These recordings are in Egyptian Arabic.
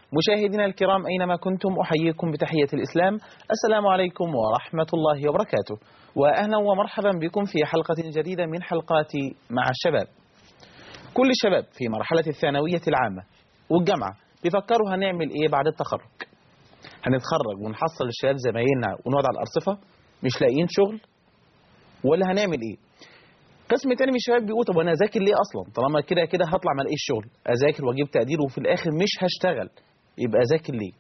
مشاهدينا الكرام أينما كنتم أحييكم بتحية الإسلام السلام عليكم ورحمة الله وبركاته وأهلا ومرحبا بكم في حلقة جديدة من حلقات مع الشباب كل الشباب في مرحلة الثانوية العامة والجامعة بيفكروا هنعمل إيه بعد التخرج هنتخرج ونحصل الشباب زمايلنا ونقعد على الأرصفة مش لاقيين شغل ولا هنعمل إيه قسم تاني من الشباب بيقول طب وانا اذاكر ليه اصلا طالما كده كده هطلع ما الاقيش شغل اذاكر واجيب تقدير وفي الاخر مش هشتغل يبقى اذاكر ليه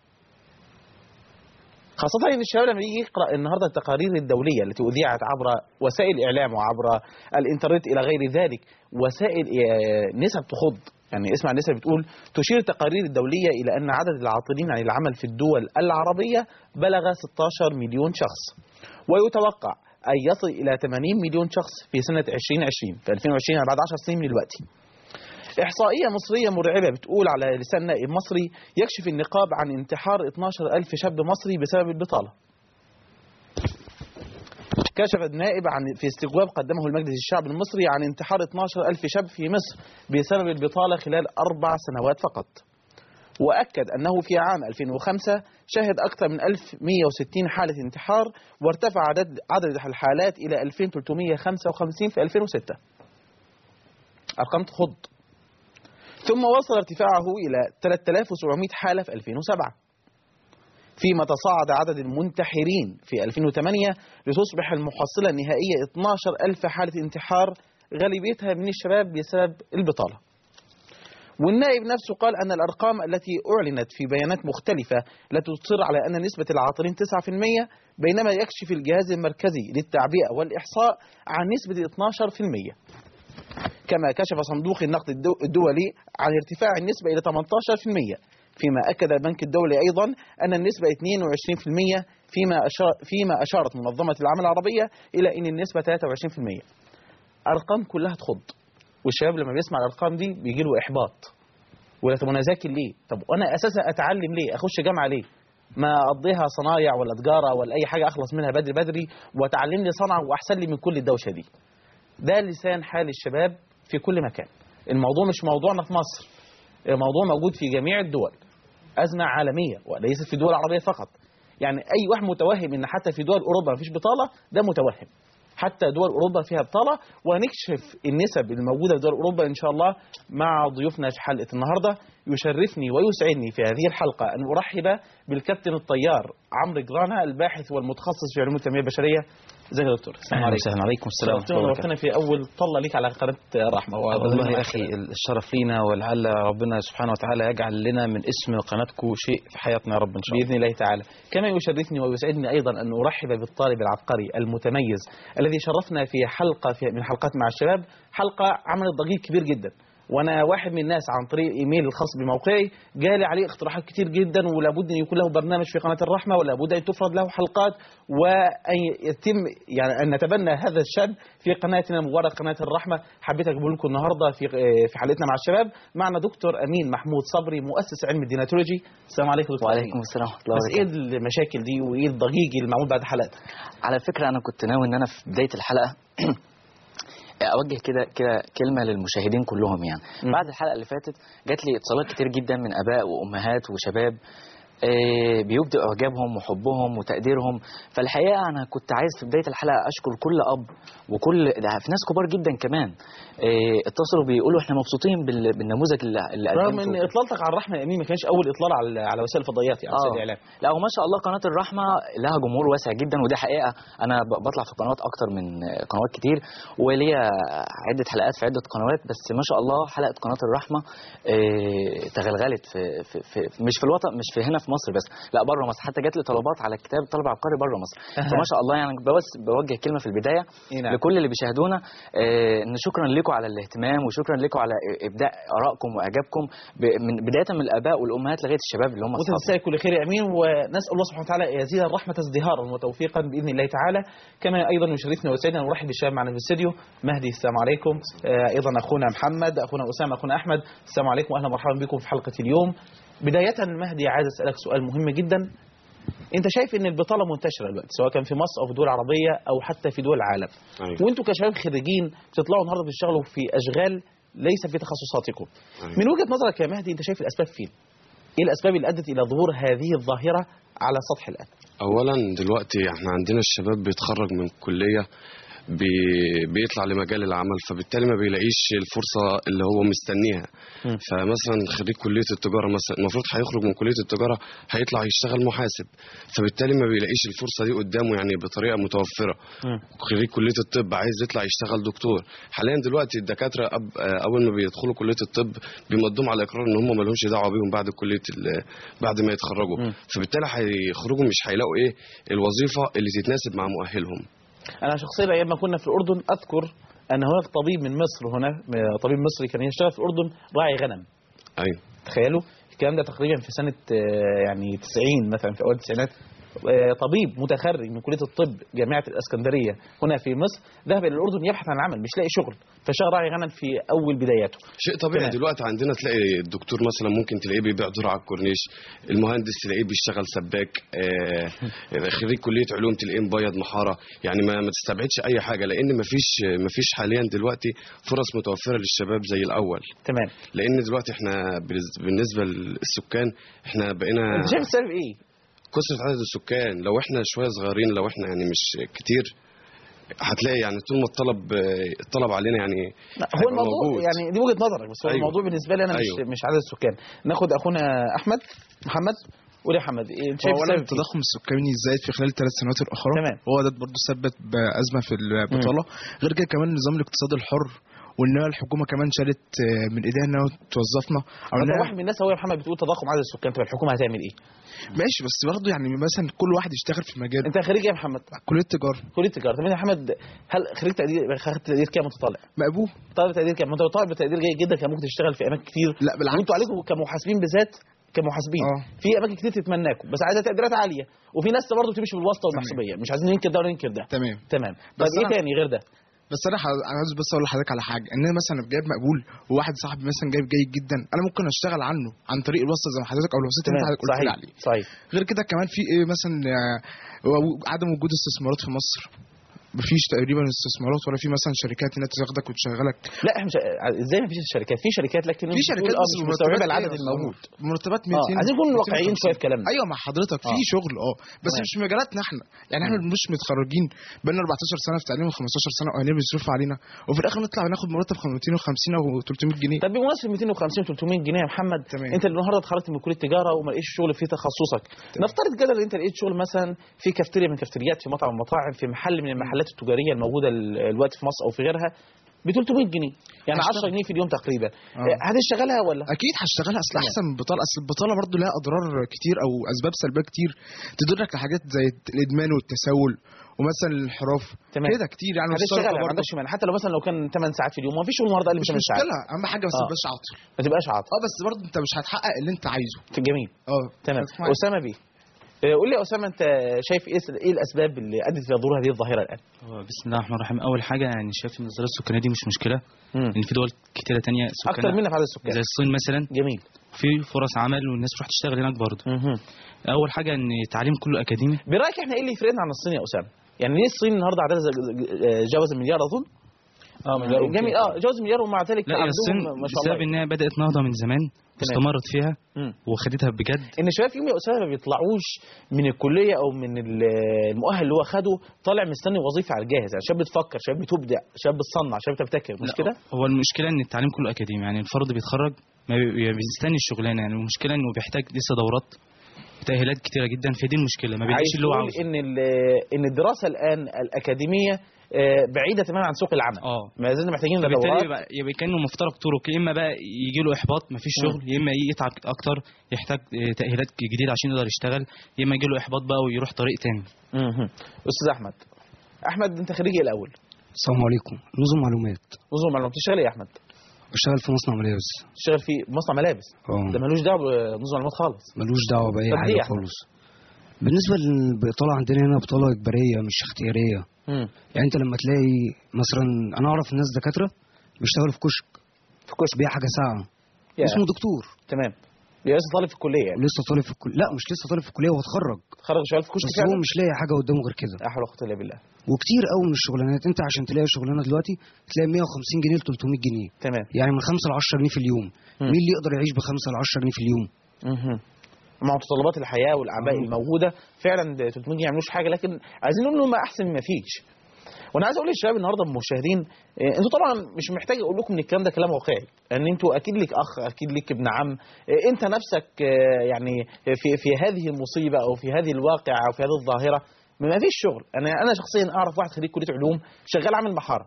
خاصة إن الشباب لما يجي يقرأ النهاردة التقارير الدولية التي أذيعت عبر وسائل الإعلام وعبر الإنترنت إلى غير ذلك وسائل آه، نسب تخض يعني اسمع النسب بتقول تشير التقارير الدولية إلى أن عدد العاطلين عن العمل في الدول العربية بلغ 16 مليون شخص ويتوقع أن يصل إلى 80 مليون شخص في سنة 2020 في 2020 يعني بعد 10 سنين من دلوقتي إحصائية مصرية مرعبة بتقول على لسان نائب مصري يكشف النقاب عن انتحار 12 ألف شاب مصري بسبب البطالة كشف النائب عن في استجواب قدمه المجلس الشعب المصري عن انتحار 12 ألف شاب في مصر بسبب البطالة خلال أربع سنوات فقط وأكد أنه في عام 2005 شهد أكثر من 1160 حالة انتحار وارتفع عدد عدد الحالات إلى 2355 في 2006 أرقام تخض ثم وصل ارتفاعه إلى 3700 حالة في 2007 فيما تصاعد عدد المنتحرين في 2008 لتصبح المحصلة النهائية 12 ألف حالة انتحار غالبيتها من الشباب بسبب البطالة والنائب نفسه قال أن الأرقام التي أعلنت في بيانات مختلفة لا تصر على أن نسبة العاطلين 9% بينما يكشف الجهاز المركزي للتعبئة والإحصاء عن نسبة 12% كما كشف صندوق النقد الدو- الدولي عن ارتفاع النسبة إلى 18% فيما أكد البنك الدولي أيضا أن النسبة 22% فيما أشار فيما أشارت منظمة العمل العربية إلى أن النسبة 23% أرقام كلها تخض والشباب لما بيسمع الأرقام دي بيجي له إحباط ولا طب أنا أذاكر ليه؟ طب وأنا أساسا أتعلم ليه؟ أخش جامعة ليه؟ ما أقضيها صنايع ولا تجارة ولا أي حاجة أخلص منها بدري بدري وأتعلم لي صنعة وأحسن لي من كل الدوشة دي ده لسان حال الشباب في كل مكان الموضوع مش موضوعنا في مصر الموضوع موجود في جميع الدول أزمة عالمية وليست في الدول العربية فقط يعني أي واحد متوهم إن حتى في دول أوروبا مفيش بطالة ده متوهم حتى دول أوروبا فيها بطالة وهنكشف النسب الموجودة في دول أوروبا إن شاء الله مع ضيوفنا في حلقة النهاردة يشرفني ويسعدني في هذه الحلقة أن أرحب بالكابتن الطيار عمرو جرانا الباحث والمتخصص في علوم التنمية البشرية ازيك يا دكتور السلام اهلا عليكم وسهلا عليكم السلام شرفتنا ونورتنا في أول طلة ليك على قناة الرحمة والله يا اخي الشرف لينا ولعل ربنا سبحانه وتعالى يجعل لنا من اسم قناتكم شيء في حياتنا يا رب ان شاء الله بإذن الله تعالى كما يشرفني ويسعدني أيضا أن أرحب بالطالب العبقري المتميز الذي شرفنا في حلقة في من حلقات مع الشباب حلقة عملت ضجيج كبير جدا وانا واحد من الناس عن طريق الايميل الخاص بموقعي جالي عليه اقتراحات كتير جدا ولابد ان يكون له برنامج في قناه الرحمه ولابد ان تفرض له حلقات وان يتم يعني ان نتبنى هذا الشان في قناتنا المباركه قناه الرحمه حبيت اجيب لكم النهارده في في حلقتنا مع الشباب معنا دكتور امين محمود صبري مؤسس علم الديناتولوجي السلام عليكم دكتور وعليكم أمين. السلام ورحمه الله بس ايه وبركاته المشاكل دي وايه الضجيج المعمول بعد حلقتك على فكره انا كنت ناوي ان انا في بدايه الحلقه اوجه كده كده كلمه للمشاهدين كلهم يعني م. بعد الحلقه اللي فاتت جات لي اتصالات كتير جدا من اباء وامهات وشباب آه، بيبدوا اعجابهم وحبهم وتقديرهم فالحقيقه انا كنت عايز في بدايه الحلقه اشكر كل اب وكل ده في ناس كبار جدا كمان آه، اتصلوا بيقولوا احنا مبسوطين بال- بالنموذج اللي اللي رغم ان قدمته اطلالتك على الرحمه يا امين ما كانش اول اطلال على على وسائل الفضائيات يعني وسائل آه. الاعلام لا وما شاء الله قناه الرحمه لها جمهور واسع جدا ودي حقيقه انا ب- بطلع في قنوات اكتر من قنوات كتير وليا عده حلقات في عده قنوات بس ما شاء الله حلقه قناه الرحمه آه، تغلغلت في, في, في مش في الوطن مش في هنا في مصر بس لا بره مصر حتى جات لي طلبات على كتاب طلب عبقري بره مصر فما شاء الله يعني بس بوجه كلمه في البدايه إيه نعم. لكل اللي بيشاهدونا آه، ان شكرا لكم على الاهتمام وشكرا لكم على ابداء ارائكم واعجابكم ب- من بدايه من الاباء والامهات لغايه الشباب اللي هم وانت أصحابنا. تستاهل كل خير يا امين ونسال الله سبحانه وتعالى يزيد الرحمه ازدهارا وتوفيقا باذن الله تعالى كما ايضا يشرفنا ويسعدنا نرحب بالشباب معنا في الاستديو مهدي السلام عليكم آه، ايضا اخونا محمد اخونا اسامه اخونا احمد السلام عليكم واهلا ومرحبا بكم في حلقه اليوم بدايه مهدي عايز اسالك سؤال مهم جدا انت شايف ان البطاله منتشره دلوقتي سواء كان في مصر او في دول عربيه او حتى في دول العالم أيوة. وانتوا كشباب خريجين بتطلعوا النهارده بتشتغلوا في اشغال ليس في تخصصاتكم أيوة. من وجهه نظرك يا مهدي انت شايف الاسباب فين ايه الاسباب اللي ادت الى ظهور هذه الظاهره على سطح الان اولا دلوقتي احنا عندنا الشباب بيتخرج من الكليه بي بيطلع لمجال العمل فبالتالي ما بيلاقيش الفرصه اللي هو مستنيها مم. فمثلا خريج كليه التجاره مثلا المفروض هيخرج من كليه التجاره هيطلع يشتغل محاسب فبالتالي ما بيلاقيش الفرصه دي قدامه يعني بطريقه متوفره خريج كليه الطب عايز يطلع يشتغل دكتور حاليا دلوقتي الدكاتره أب اول ما بيدخلوا كليه الطب بيمضوهم على اقرار ان هم ما لهمش دعوه بيهم بعد كليه ال- بعد ما يتخرجوا مم. فبالتالي هيخرجوا مش هيلاقوا ايه الوظيفه اللي تتناسب مع مؤهلهم انا شخصيا ايام ما كنا في الاردن اذكر ان هناك طبيب من مصر هنا طبيب مصري كان يشتغل في الاردن راعي غنم ايوه تخيلوا الكلام ده تقريبا في سنه آه، يعني 90 مثلا في اول التسعينات آه، طبيب متخرج من كليه الطب جامعه الاسكندريه هنا في مصر ذهب الى الاردن يبحث عن عمل مش لاقي شغل فشغل راعي غنم في اول بداياته شيء طبيعي تمام. دلوقتي عندنا تلاقي الدكتور مثلا ممكن تلاقيه بيبيع ذره على الكورنيش المهندس تلاقيه بيشتغل سباك آه خريج كليه علوم تلاقيه مبيض محاره يعني ما, ما تستبعدش اي حاجه لان ما فيش ما فيش حاليا دلوقتي فرص متوفره للشباب زي الاول تمام لان دلوقتي احنا بالنسبة- بالنسبه للسكان احنا بقينا انت شايف السبب ايه؟ كثره عدد السكان لو احنا شويه صغيرين لو احنا يعني مش كتير هتلاقي يعني طول ما الطلب الطلب علينا يعني لا، هو هيبقى الموضوع موجود. يعني دي وجهه نظرك بس هو أيوة. الموضوع بالنسبه لي انا مش أيوة. مش عدد السكان ناخد اخونا احمد محمد قول يا محمد إيه انت شايف اولا السبب إيه؟ التضخم السكاني زايد في خلال الثلاث سنوات الاخرى تمام. هو ده برضه سبب ازمه في البطاله غير كده كمان نظام الاقتصاد الحر وان الحكومه كمان شالت آه، من ايديها انها توظفنا او طب انها واحد من الناس هو يا محمد بتقول تضخم عدد السكان طب الحكومه هتعمل ايه؟ ماشي بس برضه يعني مثلا كل واحد يشتغل في مجال انت خريج إيه يا محمد؟ كليه التجاره كليه تجاره طب انت يا محمد هل خريج تقدير خدت تقدير كام وانت طالع؟ مقبول طالب تقدير كام؟ ما انت لو طالب بتقدير جيد جدا كان ممكن تشتغل في اماكن كتير لا بالعكس وانتوا عليكم كمحاسبين بالذات كمحاسبين اه. في اماكن كتير تتمناكم بس عايزه تقديرات عاليه وفي ناس برضه بتمشي بالواسطه والمحسوبيه مش عايزين ننكر ده ولا ننكر ده تمام تمام طب بس ايه أنا- تاني غير ده؟ بس انا ح- انا عايز بس اقول لحضرتك على حاجه ان انا مثلا جايب مقبول وواحد صاحبي مثلا جايب جيد جدا انا ممكن اشتغل عنه عن طريق الواسطه زي ما حضرتك او الوسيط اللي تمام حضرتك قلت لي صحيح عليه صحيح غير كده كمان في ايه مثلا آه، و- عدم وجود استثمارات في مصر مفيش تقريبا استثمارات ولا في مثلا شركات انها تاخدك وتشغلك لا احنا مش... ازاي ما فيش شركات في شركات لكن في انت شركات بتقول اه بس مش مستوعبه مرتبات العدد إيه؟ الموجود مرتبات اه 200 عايزين نكون واقعيين شويه في كلامنا ايوه مع حضرتك في آه. شغل اه بس تمام. مش في مجالاتنا احنا يعني احنا مش متخرجين بقالنا 14 سنه في تعليم و15 سنه واهالينا بيصرفوا علينا وفي الاخر نطلع ناخد مرتب 250 او 300 جنيه طب بمناسبه 250 300 جنيه يا محمد تمام. انت النهارده اتخرجت من كليه التجاره وما لقيتش شغل في تخصصك نفترض كده ان انت لقيت شغل مثلا في كافتيريا من كافتريات في مطعم من المطاعم في محل من المحلات التجاريه الموجوده ال- الوقت في مصر او في غيرها ب 300 جنيه يعني هشتغل. 10 جنيه في اليوم تقريبا آه. اه، هتشتغلها ولا اكيد هشتغلها اصل تمام. احسن من البطاله اصل البطاله برضو لها اضرار كتير او اسباب سلبيه كتير تدرك لحاجات زي الادمان والتسول ومثلا الانحراف تمام. كده كتير يعني والسرقة هتشتغلها ما برضو. عندكش مانع حتى لو مثلا لو كان 8 ساعات في اليوم ما فيش شغل النهارده اقل من مش 8 ساعات مشكله اهم حاجه بس آه. ما تبقاش عاطل ما تبقاش عاطل اه بس برضو انت مش هتحقق اللي انت عايزه جميل اه تمام اسمع. اسامه بيه اه، قول لي يا اسامه انت شايف ايه ايه الاسباب اللي ادت الى ظهور هذه الظاهره الان؟ هو بسم الله الرحمن الرحيم اول حاجه يعني شايف ان الظاهره السكانيه دي مش مشكله ان في دول كتيره تانية اكتر سكانها منا في عدد السكان زي الصين مثلا جميل في فرص عمل والناس تروح تشتغل هناك برضه مهم. اول حاجه ان التعليم كله اكاديمي برايك احنا ايه اللي يفرقنا عن الصين يا اسامه؟ يعني ليه الصين النهارده عددها ز- جاوز المليار اظن؟ اه جميل اه جاوز المليار ومع ذلك لا يا عندهم الصين ما شاء بسبب الله انها بدات نهضه من زمان واستمرت فيها مم. وخدتها بجد ان شباب فيهم يا اسامه ما بيطلعوش من الكليه او من ال- المؤهل اللي هو خده طالع مستني وظيفه على الجاهز يعني شاب بتفكر شاب بتبدع شاب بتصنع شاب بتبتكر مش لا، كده؟ هو المشكله ان التعليم كله اكاديمي يعني الفرد بيتخرج ما بي- بيستني الشغلانه يعني المشكله انه بيحتاج لسه دورات تاهيلات كتيره جدا فدي المشكله ما عايز بيلاقيش اللي هو تقول عاوزه ان ال- ان الدراسه الان الاكاديميه آه، بعيده تماما عن سوق العمل اه ما زلنا محتاجين فبالتالي لدورات يبقى, يبقى كانه مفترق طرق يا اما بقى يجي له احباط مفيش مم. شغل يا اما يتعب اكتر يحتاج آه، تاهيلات جديده عشان يقدر يشتغل يا اما يجي له احباط بقى ويروح طريق تاني مهم. استاذ احمد احمد انت خريج ايه الاول السلام عليكم نظم معلومات نظم معلومات بتشتغل ايه يا احمد بشتغل في مصنع ملابس بتشتغل في مصنع ملابس ده اه ملوش دعوه بنظم معلومات خالص ملوش دعوه باي طب ليه حاجه يا أحمد؟ خالص بالنسبه للبطاله عندنا هنا بطاله اجباريه مش اختياريه مم. يعني انت لما تلاقي مثلا انا اعرف ناس دكاتره بيشتغلوا في كشك في كشك بيع حاجه ساعه يا. اسمه دكتور تمام يا لسه طالب في الكليه يعني ولسه طالب في الكليه لا مش لسه طالب في الكليه هو اتخرج خرج شغال في كشك بس هو فعلا مش لاقي حاجه قدامه غير كده لا حول ولا قوه الا بالله وكتير قوي من الشغلانات انت عشان تلاقي شغلانه دلوقتي تلاقي 150 جنيه ل 300 جنيه تمام يعني من 5 ل 10 جنيه في اليوم مم. مين اللي يقدر يعيش ب 5 ل 10 جنيه في اليوم مهم. مع متطلبات الحياه والاعباء الموجوده فعلا ده 300 جنيه ما يعملوش حاجه لكن عايزين نقول انهم احسن ما فيش وانا عايز اقول للشباب النهارده المشاهدين إيه، انتوا طبعا مش محتاج اقول لكم ان الكلام ده كلام واقعي ان انتوا اكيد لك اخ اكيد لك ابن عم إيه، انت نفسك آه، يعني في في هذه المصيبه او في هذه الواقعه او في هذه الظاهره ما فيش شغل انا انا شخصيا اعرف واحد خريج كليه علوم شغال عامل محاره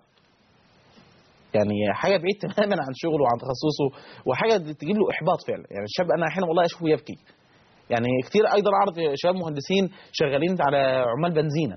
يعني حاجه بعيد تماما عن شغله وعن تخصصه وحاجه تجيب له احباط فعلا يعني الشاب انا احيانا والله اشوفه يبكي يعني كتير ايضا اعرف شباب مهندسين شغالين على عمال بنزينه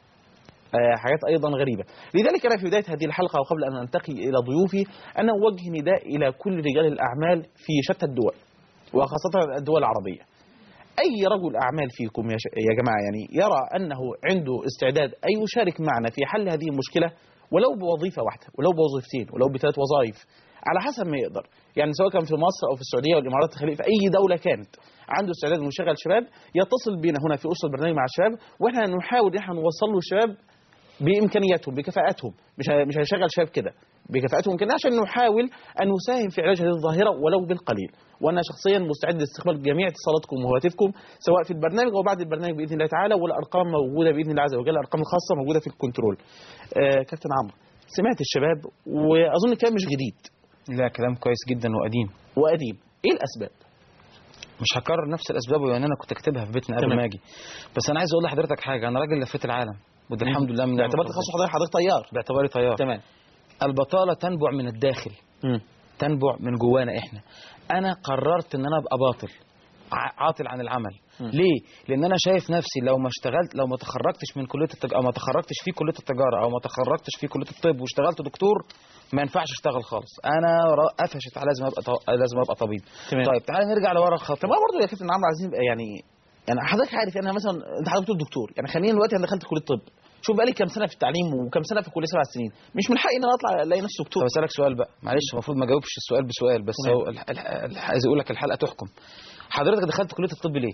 آه، حاجات ايضا غريبه لذلك انا في بدايه هذه الحلقه وقبل ان انتقي الى ضيوفي انا اوجه نداء الى كل رجال الاعمال في شتى الدول وخاصه الدول العربيه اي رجل اعمال فيكم يا, ش... يا جماعه يعني يرى انه عنده استعداد ان يشارك معنا في حل هذه المشكله ولو بوظيفه واحده ولو بوظيفتين ولو بثلاث وظائف على حسب ما يقدر يعني سواء كان في مصر او في السعوديه والامارات الخليج في اي دوله كانت عنده استعداد انه يشغل شباب يتصل بنا هنا في اسره البرنامج مع الشباب واحنا نحاول ان احنا نوصل له الشباب بامكانياتهم بكفاءاتهم مش ه- مش هيشغل شباب كده بكفاءاتهم كده عشان نحاول ان نساهم في علاج هذه الظاهره ولو بالقليل وانا شخصيا مستعد لاستقبال جميع اتصالاتكم وهواتفكم سواء في البرنامج او بعد البرنامج باذن الله تعالى والارقام موجوده باذن الله عز وجل الارقام الخاصه موجوده في الكنترول آه كابتن عمرو سمعت الشباب واظن الكلام مش جديد لا كلام كويس جدا وقديم وقديم ايه الاسباب مش هكرر نفس الاسباب لان انا كنت كاتبها في بيتنا قبل تمام. ما اجي بس انا عايز اقول لحضرتك حاجه انا راجل لفيت العالم وده الحمد لله من باعتبار نعمة تخصص ربنا. حضرتك حضرتك طيار باعتباري طيار تمام البطاله تنبع من الداخل تنبع من جوانا احنا انا قررت ان انا ابقى باطل ع- عاطل عن العمل مم. ليه لان انا شايف نفسي لو ما اشتغلت لو ما تخرجتش من كليه التجاره او ما تخرجتش في كليه التجاره او ما تخرجتش في كليه الطب واشتغلت دكتور ما ينفعش اشتغل خالص انا را- قفشت على لازم ابقى ط- لازم ابقى طبيب تمام. طيب تعالى نرجع لورا الخط طب ما برضه يا كابتن عمرو عايزين نبقى يعني يعني حضرتك عارف انا مثلا انت حضرتك بتقول دكتور يعني خلينا دلوقتي انا دخلت كليه الطب شوف بقالي كام سنه في التعليم وكام سنه في الكليه سبع سنين مش من حقي ان انا اطلع الاقي نفسي دكتور طب اسالك سؤال بقى معلش المفروض ما اجاوبش السؤال بسؤال بس تمام. هو الح- الح- الح- عايز اقول لك الحلقه تحكم حضرتك دخلت كليه الطب ليه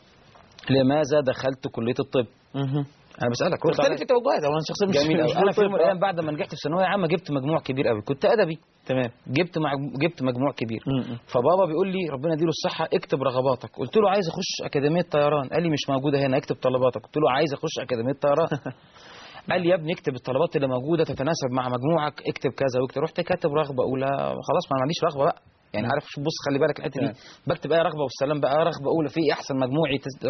لماذا دخلت كليه الطب انا بسالك رد تختلف عليا. التوجهات او انا شخصيا مش جميل مش قوي انا في يوم من طب. الايام بعد ما نجحت في ثانويه عامه جبت مجموع كبير قوي كنت ادبي تمام جبت مع... جبت مجموع كبير م- م. فبابا بيقول لي ربنا يديله الصحه اكتب رغباتك قلت له عايز اخش اكاديميه طيران قال لي مش موجوده هنا اكتب طلباتك قلت له عايز اخش اكاديميه طيران قال لي يا ابني اكتب الطلبات اللي موجوده تتناسب مع مجموعك اكتب كذا واكتب رحت كاتب رغبه اولى خلاص ما أنا عنديش رغبه بقى يعني عارف شوف بص خلي بالك الحته دي بكتب ايه رغبه والسلام بقى رغبه اولى في إيه احسن مجموعي تس-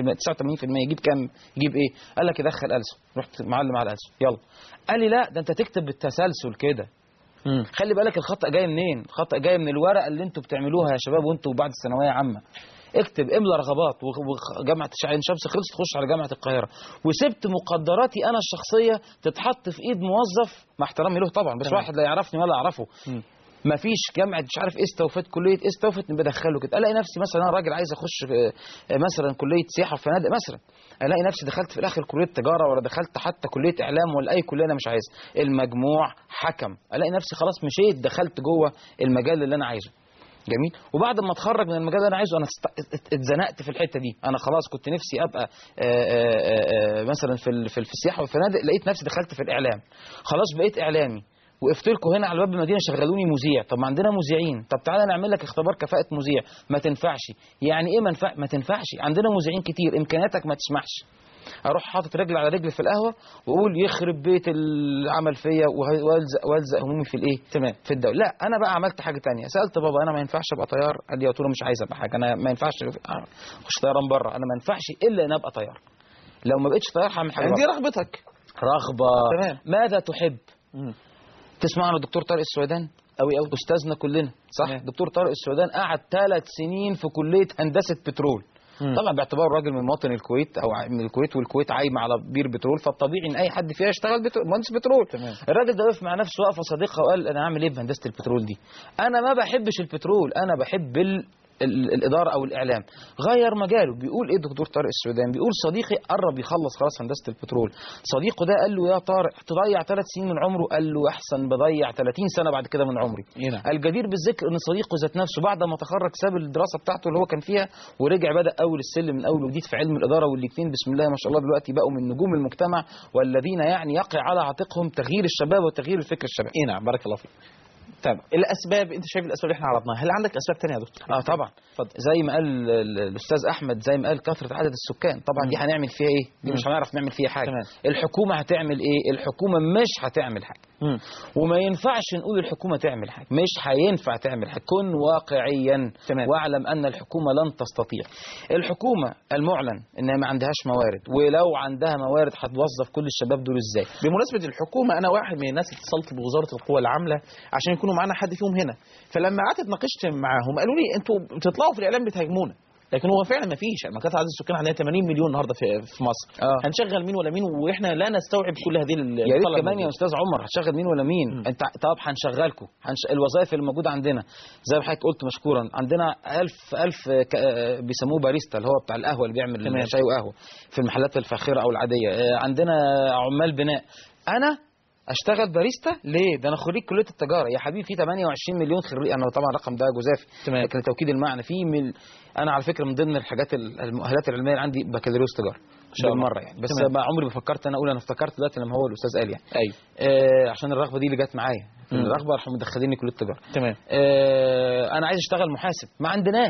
91% 89% يجيب كام يجيب ايه قال لك يدخل ألسن رحت معلم على ألسن يلا قال لي لا ده انت تكتب بالتسلسل كده مم. خلي بالك الخطأ جاي منين الخطأ جاي من الورقة اللي انتوا بتعملوها يا شباب وانتوا بعد الثانوية عامة اكتب املى رغبات وخ- وجامعة عين شمس خلصت تخش على جامعة القاهرة وسبت مقدراتي انا الشخصية تتحط في ايد موظف مع احترامي له طبعا بس تمام. واحد لا يعرفني ولا اعرفه مم. ما فيش جامعه مش عارف ايه استوفت كليه ايه استوفت بدخله كده الاقي نفسي مثلا انا راجل عايز اخش آه، آه، مثلا كليه سياحه وفنادق مثلا الاقي نفسي دخلت في الاخر كليه تجاره ولا دخلت حتى كليه اعلام ولا اي كليه انا مش عايزها المجموع حكم الاقي نفسي خلاص مشيت دخلت جوه المجال اللي انا عايزه جميل وبعد ما اتخرج من المجال اللي انا عايزه انا است- ات- اتزنقت في الحته دي انا خلاص كنت نفسي ابقى آه، آه، آه، مثلا في ال- في ال- في السياحه والفنادق لقيت نفسي دخلت في الاعلام خلاص بقيت اعلامي وقفت لكم هنا على باب المدينه شغلوني مذيع طب ما عندنا مذيعين طب تعالى نعمل لك اختبار كفاءه مذيع ما تنفعش يعني ايه ما ينفع ما تنفعش عندنا مذيعين كتير امكانياتك ما تسمحش اروح حاطط رجل على رجل في القهوه واقول يخرب بيت العمل فيا وه- والزق والزق همومي في الايه تمام في الدوله لا انا بقى عملت حاجه تانية سالت بابا انا ما ينفعش ابقى طيار قال لي قلت له مش عايز ابقى حاجه انا ما ينفعش اخش طيران بره انا ما ينفعش الا ان ابقى طيار لو ما بقتش طيار هعمل حاجه يعني دي بره. رغبتك رغبه تمام. ماذا تحب مم. تسمع عن الدكتور طارق السويدان قوي قوي استاذنا كلنا صح تمام. دكتور طارق السويدان قعد ثلاث سنين في كليه هندسه بترول مم. طبعا باعتباره راجل من مواطن الكويت او ع- من الكويت والكويت عايمه على بير بترول فالطبيعي ان اي حد فيها يشتغل بترول مهندس بترول تمام. الراجل ده وقف مع نفسه وقفه صديقه وقال انا هعمل ايه بهندسه البترول دي انا ما بحبش البترول انا بحب ال... ال- الاداره او الاعلام غير مجاله بيقول ايه الدكتور طارق السودان بيقول صديقي قرب يخلص خلاص هندسه البترول صديقه ده قال له يا طارق تضيع ثلاث سنين من عمره قال له احسن بضيع 30 سنه بعد كده من عمري إيه نعم. الجدير بالذكر ان صديقه ذات نفسه بعد ما تخرج ساب الدراسه بتاعته اللي هو كان فيها ورجع بدا اول السلم من اول وجديد في علم الاداره والاثنين بسم الله ما شاء الله دلوقتي بقوا من نجوم المجتمع والذين يعني يقع على عاتقهم تغيير الشباب وتغيير الفكر الشبابي اي نعم بارك الله فيك طيب الاسباب انت شايف الاسباب اللي احنا عرضناها هل عندك اسباب ثانيه يا دكتور اه طبعا اتفضل. زي ما قال ال- ال- الاستاذ احمد زي ما قال كثره عدد السكان طبعا دي هنعمل فيها ايه دي مش هنعرف نعمل فيها حاجه تمام. الحكومه هتعمل ايه الحكومه مش هتعمل حاجه مم. وما ينفعش نقول الحكومه تعمل حاجه مش هينفع تعمل حاجه كن واقعيا تمام. واعلم ان الحكومه لن تستطيع الحكومه المعلن انها ما عندهاش موارد ولو عندها موارد هتوظف كل الشباب دول ازاي بمناسبه الحكومه انا واحد من الناس اتصلت بوزاره القوى العامله عشان يكونوا معانا حد فيهم هنا فلما قعدت اتناقشت معاهم قالوا لي انتوا بتطلعوا في الاعلام بتهاجمونا لكن هو فعلا ما فيش يعني كانت عدد السكان عندنا 80 مليون النهارده في في مصر آه. هنشغل مين ولا مين واحنا لا نستوعب كل هذه ال- يا ريت الطلب كمان يا الموجود. استاذ عمر هتشغل مين ولا مين مم. انت طب هنشغلكم هنش... الوظائف اللي موجوده عندنا زي ما حضرتك قلت مشكورا عندنا ألف ألف ك... آه، بيسموه باريستا اللي هو بتاع القهوه اللي بيعمل تمام. شاي وقهوه في المحلات الفاخره او العاديه آه، عندنا عمال بناء انا اشتغل باريستا ليه ده انا خريج كليه التجاره يا حبيبي في 28 مليون خريج انا طبعا الرقم ده جزافي تمام. لكن توكيد المعنى في مل... انا على فكره من ضمن الحاجات ال- المؤهلات العلميه اللي عندي بكالوريوس تجاره شاء الله. بالمره يعني بس تمام. ما عمري ما فكرت انا اقول انا افتكرت دلوقتي لما هو الاستاذ قال يعني ايوه آه عشان الرغبه دي اللي جت معايا مم. الرغبه راحوا مدخليني كليه التجاره تمام آه انا عايز اشتغل محاسب ما عندناش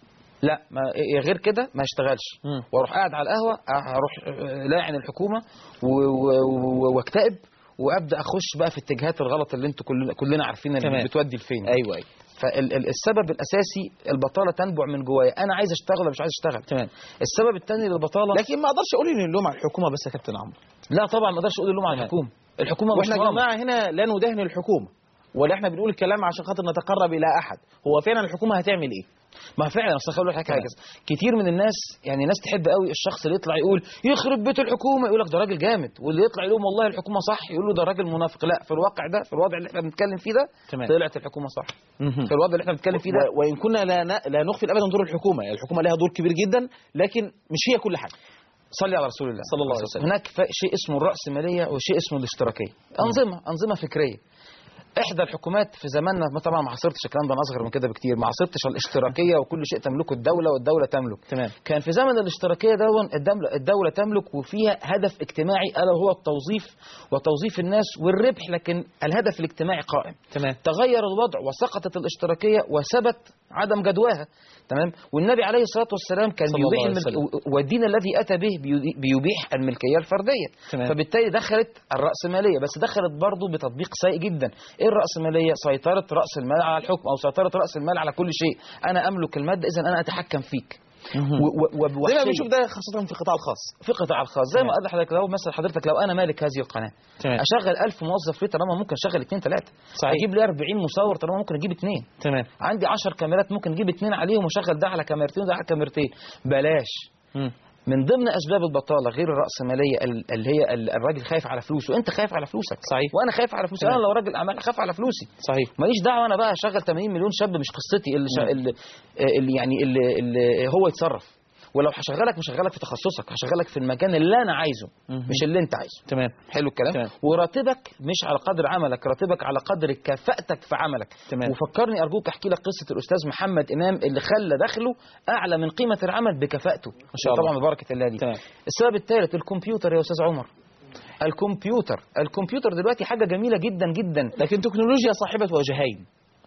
لا ما إيه غير كده ما اشتغلش مم. واروح قاعد على القهوه اروح آه، لاعن الحكومه و- و- و- واكتئب وابدا اخش بقى في اتجاهات الغلط اللي انتوا كلنا كلنا عارفين تمام. اللي بتودي لفين ايوه ايوه فالسبب الاساسي البطاله تنبع من جوايا انا عايز اشتغل ولا مش عايز اشتغل تمام السبب الثاني للبطاله لكن ما اقدرش اقول ان اللوم على الحكومه بس يا كابتن عمرو لا طبعا ما اقدرش اقول اللوم على تمام. الحكومه الحكومه مش واحنا يا مؤامرة. جماعه هنا لا ندهن الحكومه ولا احنا بنقول الكلام عشان خاطر نتقرب الى احد هو فعلا الحكومه هتعمل ايه ما فعلا اصل خلي لك تمام. حاجه كتير من الناس يعني ناس تحب قوي الشخص اللي يطلع يقول يخرب بيت الحكومه يقول لك ده راجل جامد واللي يطلع يقول لهم والله الحكومه صح يقول له ده راجل منافق لا في الواقع ده في الوضع اللي احنا بنتكلم فيه ده تمام. طلعت الحكومه صح في الوضع اللي احنا بنتكلم فيه ده و- وان كنا لا ن- لا نغفل ابدا دور الحكومه يعني الحكومه لها دور كبير جدا لكن مش هي كل حاجه صلي على رسول الله صلى الله عليه وسلم. هناك ف- شيء اسمه الرأسمالية وشيء اسمه الاشتراكية أنظمة أنظمة فكرية إحدى الحكومات في زماننا ما طبعا ما عاصرتش الكلام ده أنا أصغر من كده بكتير ما عاصرتش الاشتراكية وكل شيء تملكه الدولة والدولة تملك تمام كان في زمن الاشتراكية دون الدولة, الدولة تملك وفيها هدف اجتماعي ألا وهو التوظيف وتوظيف الناس والربح لكن الهدف الاجتماعي قائم تمام تغير الوضع وسقطت الاشتراكية وثبت عدم جدواها تمام والنبي عليه الصلاة والسلام كان صلى الله بيبيح عليه الملك... والدين الذي أتى به بيدي- بيبيح الملكية الفردية تمام. فبالتالي دخلت الرأسمالية بس دخلت برضه بتطبيق سيء جدا إيه الرأسمالية سيطرة رأس المال على الحكم أو سيطرة رأس المال على كل شيء أنا أملك المادة إذا أنا أتحكم فيك و- و- زي ما وبوحشية. بنشوف ده خاصه في القطاع الخاص في قطاع الخاص زي ما تمام. قال لحضرتك لو مثلا حضرتك لو انا مالك هذه القناه تمام اشغل 1000 موظف ليه طالما ممكن اشغل اثنين ثلاثه صحيح. اجيب لي 40 مصور طالما ممكن اجيب اثنين تمام عندي 10 كاميرات ممكن اجيب اثنين عليهم واشغل ده على كاميرتين وده على كاميرتين بلاش مم. من ضمن اسباب البطاله غير الراسماليه ال- اللي هي ال- الراجل خايف على فلوسه انت خايف على فلوسك صحيح. وانا خايف على فلوسي تمام. انا لو راجل اعمال اخاف على فلوسي صحيح ماليش دعوه انا بقى اشغل 80 مليون شاب مش قصتي اللي, شا... اللي, اللي يعني اللي, اللي هو يتصرف ولو هشغلك مش هشغلك في تخصصك هشغلك في المكان اللي انا عايزه مهم. مش اللي انت عايزه تمام حلو الكلام تمام. وراتبك مش على قدر عملك راتبك على قدر كفاءتك في عملك تمام. وفكرني ارجوك احكي لك قصه الاستاذ محمد امام اللي خلى دخله اعلى من قيمه العمل بكفاءته ما شاء الله. طبعا ببركه الله دي تمام. السبب الثالث الكمبيوتر يا استاذ عمر الكمبيوتر الكمبيوتر دلوقتي حاجه جميله جدا جدا لكن تكنولوجيا صاحبه وجهين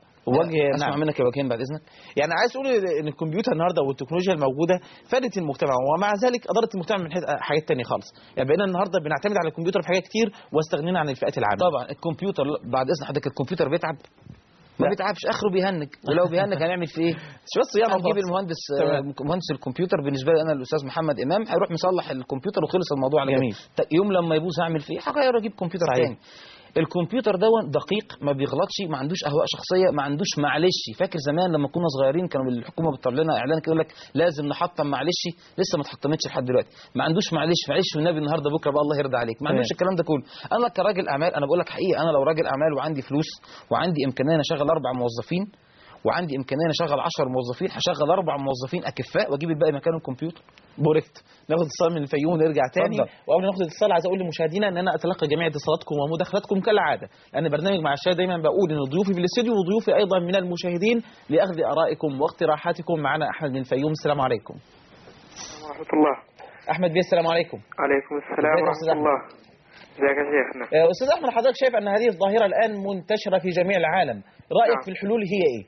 وجه اسمع نعم منك يا وكيل بعد اذنك يعني عايز تقول ان الكمبيوتر النهارده والتكنولوجيا الموجوده فادت المجتمع ومع ذلك اضرت المجتمع من حيث- حاجات تانية خالص يعني بقينا النهارده بنعتمد على الكمبيوتر في حاجات كتير واستغنينا عن الفئات العامه طبعا الكمبيوتر بعد اذن حضرتك الكمبيوتر بيتعب ما لا. بيتعبش اخره بيهنج ولو بيهنج هنعمل فيه ايه شويه صيانه هنجيب وخلاص. المهندس تمام. آه، مهندس الكمبيوتر بالنسبه لي انا الاستاذ محمد امام هيروح مصلح الكمبيوتر وخلص الموضوع على جميل. كده ت- يوم لما يبوظ هعمل فيه هغير اجيب كمبيوتر صحيح. تاني الكمبيوتر دون دقيق ما بيغلطش ما عندوش اهواء شخصيه ما عندوش معلش فاكر زمان لما كنا صغيرين كانوا الحكومه بتطلع لنا اعلان كده يقول لك لازم نحطم معلش لسه ما اتحطمتش لحد دلوقتي ما عندوش معلش معلش والنبي النهارده بكره بقى الله يرضى عليك ما عندوش تمام. الكلام ده كله انا كراجل اعمال انا بقول لك حقيقه انا لو راجل اعمال وعندي فلوس وعندي امكانيه ان اشغل اربع موظفين وعندي امكانيه ان اشغل 10 موظفين هشغل اربع موظفين اكفاء واجيب الباقي مكانهم كمبيوتر بوركت ناخد اتصال من الفيوم ونرجع تاني اتفضل. وقبل ما ناخد اتصال عايز اقول لمشاهدينا ان انا اتلقى جميع اتصالاتكم ومداخلاتكم كالعاده لان برنامج مع الشاي دايما بقول ان ضيوفي في الاستديو وضيوفي ايضا من المشاهدين لاخذ ارائكم واقتراحاتكم معنا احمد من الفيوم السلام عليكم ورحمة الله احمد بيه السلام عليكم عليكم السلام ازيك يا أستاذ ورحمة أحمد؟ الله ازيك يا شيخنا آه، استاذ احمد حضرتك شايف ان هذه الظاهره الان منتشره في جميع العالم رايك نعم. في الحلول هي ايه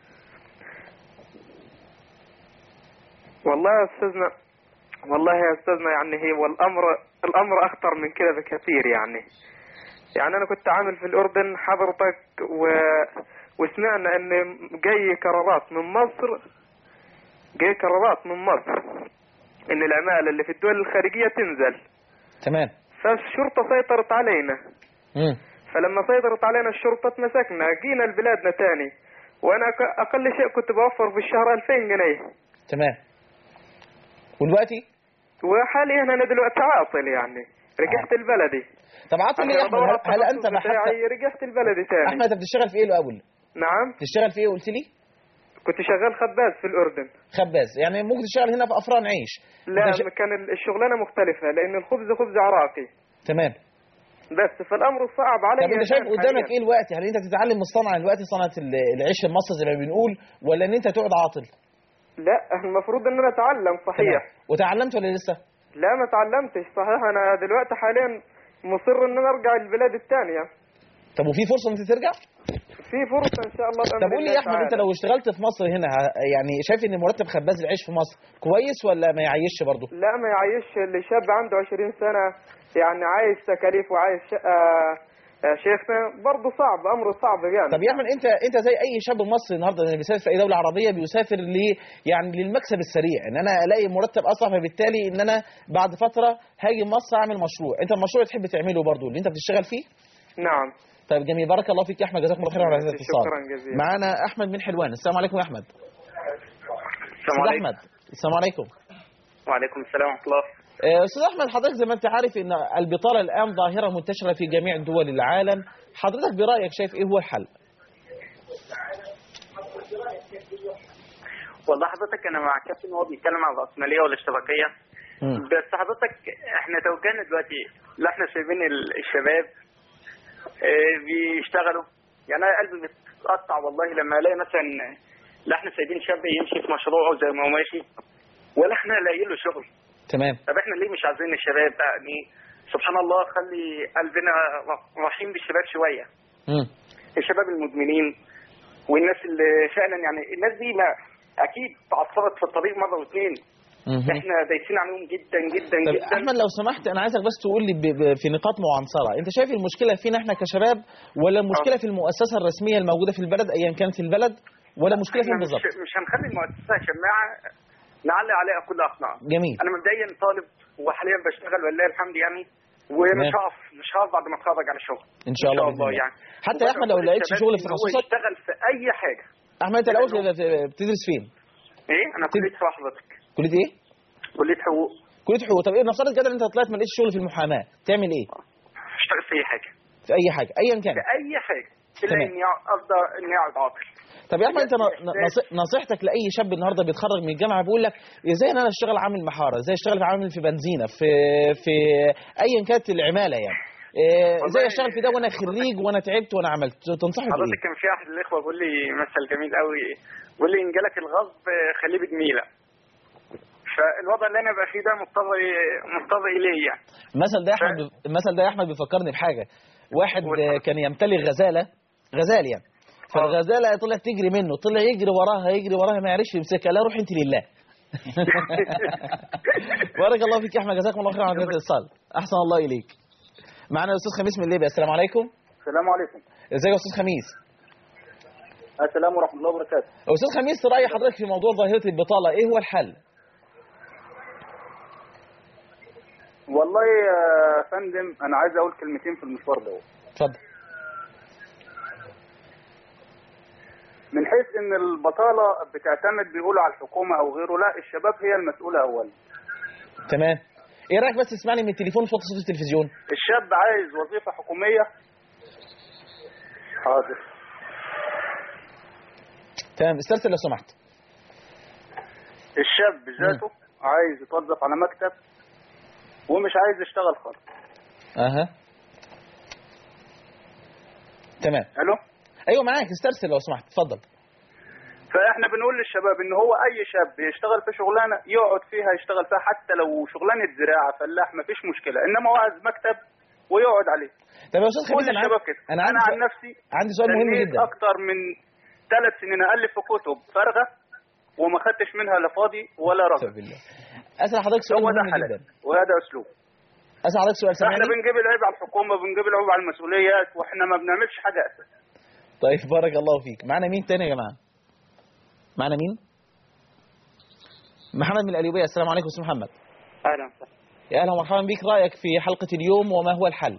والله يا استاذنا والله يا استاذنا يعني هي والامر الامر اخطر من كده بكثير يعني يعني انا كنت عامل في الاردن حضرتك و... وسمعنا ان جاي قرارات من مصر جاي قرارات من مصر ان العماله اللي في الدول الخارجيه تنزل تمام فالشرطه سيطرت علينا مم. فلما سيطرت علينا الشرطه اتمسكنا جينا لبلادنا تاني وانا أق- اقل شيء كنت بوفر في الشهر 2000 جنيه تمام ودلوقتي وحاليا انا دلوقتي عاطل يعني رجعت البلدي طب عاطل ليه يا احمد هل, هل انت بحثت بحثت رجعت البلدي تاني احمد انت بتشتغل في ايه الاول نعم تشتغل في ايه قلت لي كنت شغال خباز في الاردن خباز يعني ممكن تشتغل هنا في افران عيش لا أنت ش- كان ال- الشغلانه مختلفه لان الخبز خبز عراقي تمام بس فالامر صعب علي طب انت شايف الآن قدامك حالياً. ايه الوقت هل انت تتعلم الصنعه دلوقتي صنعه ال- العيش المصري زي ما بنقول ولا ان انت تقعد عاطل لا المفروض ان انا اتعلم صحيح تمام. وتعلمت ولا لسه لا ما تعلمتش صحيح انا دلوقتي حاليا مصر ان انا ارجع البلاد الثانيه طب وفي فرصه ان انت ترجع في فرصه ان شاء الله بأمر طب قول لي الله يا احمد انت تعالى. لو اشتغلت في مصر هنا ه- يعني شايف ان مرتب خباز العيش في مصر كويس ولا ما يعيشش برضه لا ما يعيش اللي شاب عنده 20 سنة يعني عايش تكاليف وعايش شقة آه، شيخنا برضه صعب أمره صعب يعني طب يا احمد انت انت زي اي شاب مصري النهارده اللي بيسافر في اي دوله عربيه بيسافر ل يعني للمكسب السريع ان انا الاقي مرتب اسرع فبالتالي ان انا بعد فتره هاجي مصر اعمل مشروع انت المشروع اللي تحب تعمله برضه اللي انت بتشتغل فيه نعم طيب جميل بارك الله فيك يا احمد جزاكم الله خيرا على هذا الاتصال شكرا جزيلا معانا احمد من حلوان السلام عليكم يا احمد السلام استاذ عليكم احمد السلام عليكم وعليكم السلام ورحمة الله آه، استاذ احمد حضرتك زي ما انت عارف ان البطاله الان ظاهره منتشره في جميع دول العالم حضرتك برايك شايف ايه هو الحل والله حضرتك انا مع كابتن وهو بيتكلم عن الراسماليه والاشتراكيه مم. بس حضرتك احنا توجهنا دلوقتي لا احنا سايبين ال- الشباب اه، بيشتغلوا يعني انا قلبي بيتقطع والله لما الاقي مثلا لا احنا سايبين شاب يمشي في مشروعه زي ما هو ماشي ولا احنا لاقيين له شغل تمام طب احنا ليه مش عايزين الشباب يعني سبحان الله خلي قلبنا ر- رحيم بالشباب شويه مم. الشباب المدمنين والناس اللي فعلا يعني الناس دي ما اكيد تعثرت في الطريق مره واثنين مهم. احنا دايسين عليهم جدا جدا طب جدا احمد لو سمحت انا عايزك بس تقول لي ب- ب- في نقاط معنصره انت شايف المشكله فينا احنا كشباب ولا المشكله في المؤسسه الرسميه الموجوده في البلد ايا كانت في البلد ولا المشكله احنا فين مش, بالظبط مش هنخلي المؤسسه شماعه نعلق عليها كل اقناع جميل انا مبدئيا طالب وحاليا بشتغل ولله الحمد يعني ومش تمام. هقف مش هقف بعد ما اتخرج على شغل ان شاء الله, بإذن الله. يعني حتى يا احمد لو وبدأ لقيتش الشباب شغل في إن هو تخصصك يشتغل في اي حاجه احمد انت الاول بتدرس فين ايه انا كليه حقوق حضرتك كليه ايه كليه حقوق كليه حقوق طب ايه نفترض كده ان انت طلعت ما لقيتش شغل في المحاماه تعمل ايه اشتغل في اي حاجه في اي حاجه ايا كان في اي حاجه الا تمام. اني افضل اني اقعد عاطل طب يا احمد انت ن- نص- نصيحتك لاي شاب النهارده بيتخرج من الجامعه بيقول لك ازاي ان انا اشتغل عامل محاره ازاي اشتغل في عامل في بنزينه في في ايا كانت العماله يعني إيه، ازاي والله اشتغل في ده وانا خريج وانا تعبت وانا عملت تنصحني حضرتك بايه كان في احد الاخوه بيقول لي مثل جميل قوي بيقول لي ان جالك الغصب خليه بجميله فالوضع اللي انا بقى فيه ده مضطر مضطر اليه يعني المثل ده يا احمد المثل ده يا احمد بيفكرني بحاجه واحد آه، كان يمتلك غزاله غزال يعني فالغزاله طلعت تجري منه طلع يجري وراها يجري وراها ما يعرفش يمسكها لا روح انت لله بارك الله فيك يا احمد جزاكم الله خير على هذا الاتصال احسن الله اليك معنا الاستاذ خميس من ليبيا السلام عليكم السلام عليكم ازيك يا استاذ خميس السلام ورحمه الله وبركاته استاذ خميس راي حضرتك في موضوع ظاهره البطاله ايه هو الحل والله يا فندم انا عايز اقول كلمتين في المشوار ده اتفضل من حيث ان البطاله بتعتمد بيقولوا على الحكومه او غيره لا الشباب هي المسؤوله اولا تمام ايه رايك بس تسمعني من التليفون صوت صوت التلفزيون الشاب عايز وظيفه حكوميه حاضر تمام استرسل لو سمحت الشاب ذاته عايز يتوظف على مكتب ومش عايز يشتغل خالص اها تمام الو ايوه معاك استرسل لو سمحت اتفضل فاحنا بنقول للشباب ان هو اي شاب يشتغل في شغلانه يقعد فيها يشتغل فيها حتى لو شغلانه زراعه فلاح مفيش مشكله انما هو عايز مكتب ويقعد عليه طب يا استاذ كل خميس انا الشباب عندي كده انا انا, عندي عن سؤال- نفسي عندي سؤال مهم تنيت جدا اكتر من ثلاث سنين الف في كتب فارغه وما خدتش منها لا فاضي ولا رجل اسال حضرتك سؤال هو ده مهم حلال جدا وهذا اسلوب اسال حضرتك سؤال احنا سامعني بنجيب العيب على الحكومه بنجيب العيب على المسؤوليات واحنا ما بنعملش حاجه اساسا طيب بارك الله فيك معنا مين تاني يا جماعه معنا مين محمد من القليوبيه السلام عليكم استاذ محمد اهلا وسهلا يا اهلا ومرحبا بك رايك في حلقه اليوم وما هو الحل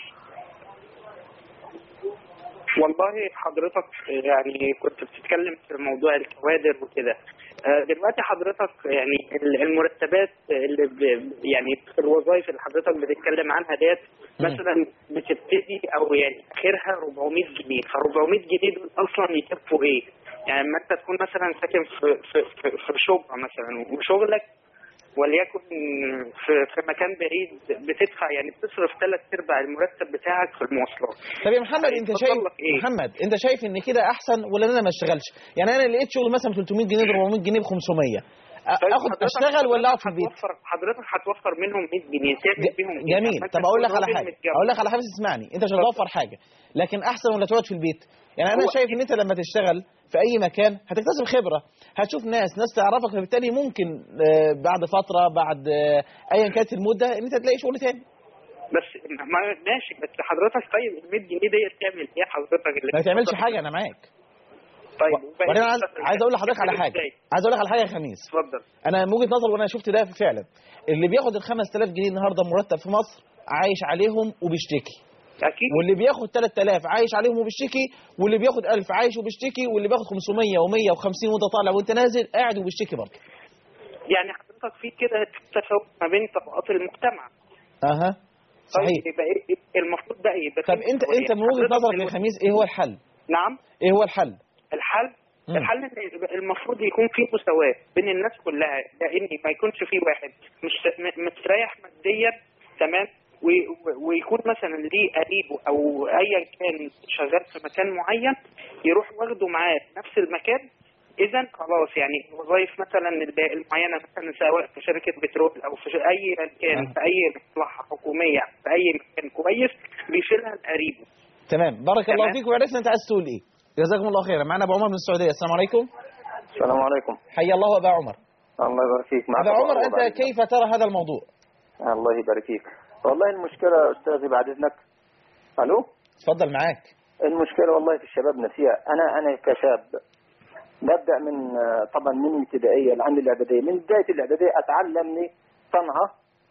والله حضرتك يعني كنت بتتكلم في موضوع الكوادر وكده آه، دلوقتي حضرتك يعني ال- المرتبات اللي ب يعني الوظائف اللي حضرتك بتتكلم عنها ديت مثلا بتبتدي او يعني اخرها 400 جنيه ف 400 جنيه دول اصلا يكفوا ايه؟ يعني لما انت تكون مثلا ساكن في في في, في شبرا مثلا وشغلك وليكن في في مكان بعيد بتدفع يعني بتصرف ثلاث ارباع المرتب بتاعك في المواصلات طب يا محمد انت هيتفضل شايف لك إيه؟ محمد انت شايف ان كده احسن ولا ان انا ما اشتغلش يعني انا لقيت شغل مثلا ب 300 جنيه ب 400 جنيه ب 500 أ- طيب اخد حضرتك- اشتغل ولا اقعد في البيت هتوفر حضرتك هتوفر منهم 100 جنيه تعمل بيهم إيه؟ جميل لما أنت طب اقول تكون لك على راجل حاجه متجوز. اقول لك على حاجه تسمعني انت مش هتوفر حاجه لكن احسن ولا تقعد في البيت يعني انا هو- شايف ان انت لما تشتغل في اي مكان هتكتسب خبره هتشوف ناس ناس تعرفك فبالتالي ممكن آه، بعد فتره بعد آه، ايا كانت المده ان انت تلاقي شغل تاني بس ما ماشي بس حضرتك طيب ال 100 جنيه ديت تعمل ايه حضرتك اللي ما تعملش حاجه انا معاك طيب وبعدين عايز عايز اقول لحضرتك على حاجه عايز اقول لك على حاجه يا خميس اتفضل انا من وجهه نظري وانا شفت ده فعلا اللي بياخد ال 5000 جنيه النهارده مرتب في مصر عايش عليهم وبيشتكي اكيد واللي بياخد 3000 عايش عليهم وبيشتكي واللي بياخد 1000 عايش وبيشتكي واللي بياخد 500 و150 وانت طالع وانت نازل قاعد وبيشتكي برضه يعني حضرتك في كده تفاوت ما بين طبقات المجتمع اها صحيح طيب يبقى ايه إيه المفروض بقى يبقى طب انت انت من وجهه نظرك يا خميس ايه هو الحل نعم ايه هو الحل الحل مم. الحل إن يبقى المفروض يكون في مساواة بين الناس كلها لان ما يكونش في واحد مش م- مستريح ماديا تمام و- و- ويكون مثلا ليه قريبه او ايا كان شغال في مكان معين يروح واخده معاه في نفس المكان اذا خلاص يعني الوظائف مثلا الب- المعينه مثلا سواء في شركه بترول او في ش- اي مكان في اي مصلحه حكوميه في اي مكان كويس بيشيلها لقريبه تمام بارك الله تمام. فيك وعرفنا انت عايز تقول ايه جزاكم الله خيرا معنا ابو عمر من السعوديه السلام عليكم السلام عليكم حي الله ابا عمر الله يبارك فيك معك ابا أبو عمر عمر انت بعد كيف ترى هذا الموضوع إذنك. الله يبارك فيك والله المشكلة أستاذي بعد إذنك ألو اتفضل معاك المشكلة والله في الشباب نفسها أنا أنا كشاب ببدأ من آه، طبعا من الابتدائية لعند الإعدادية من بداية الإعدادية أتعلم لي صنعة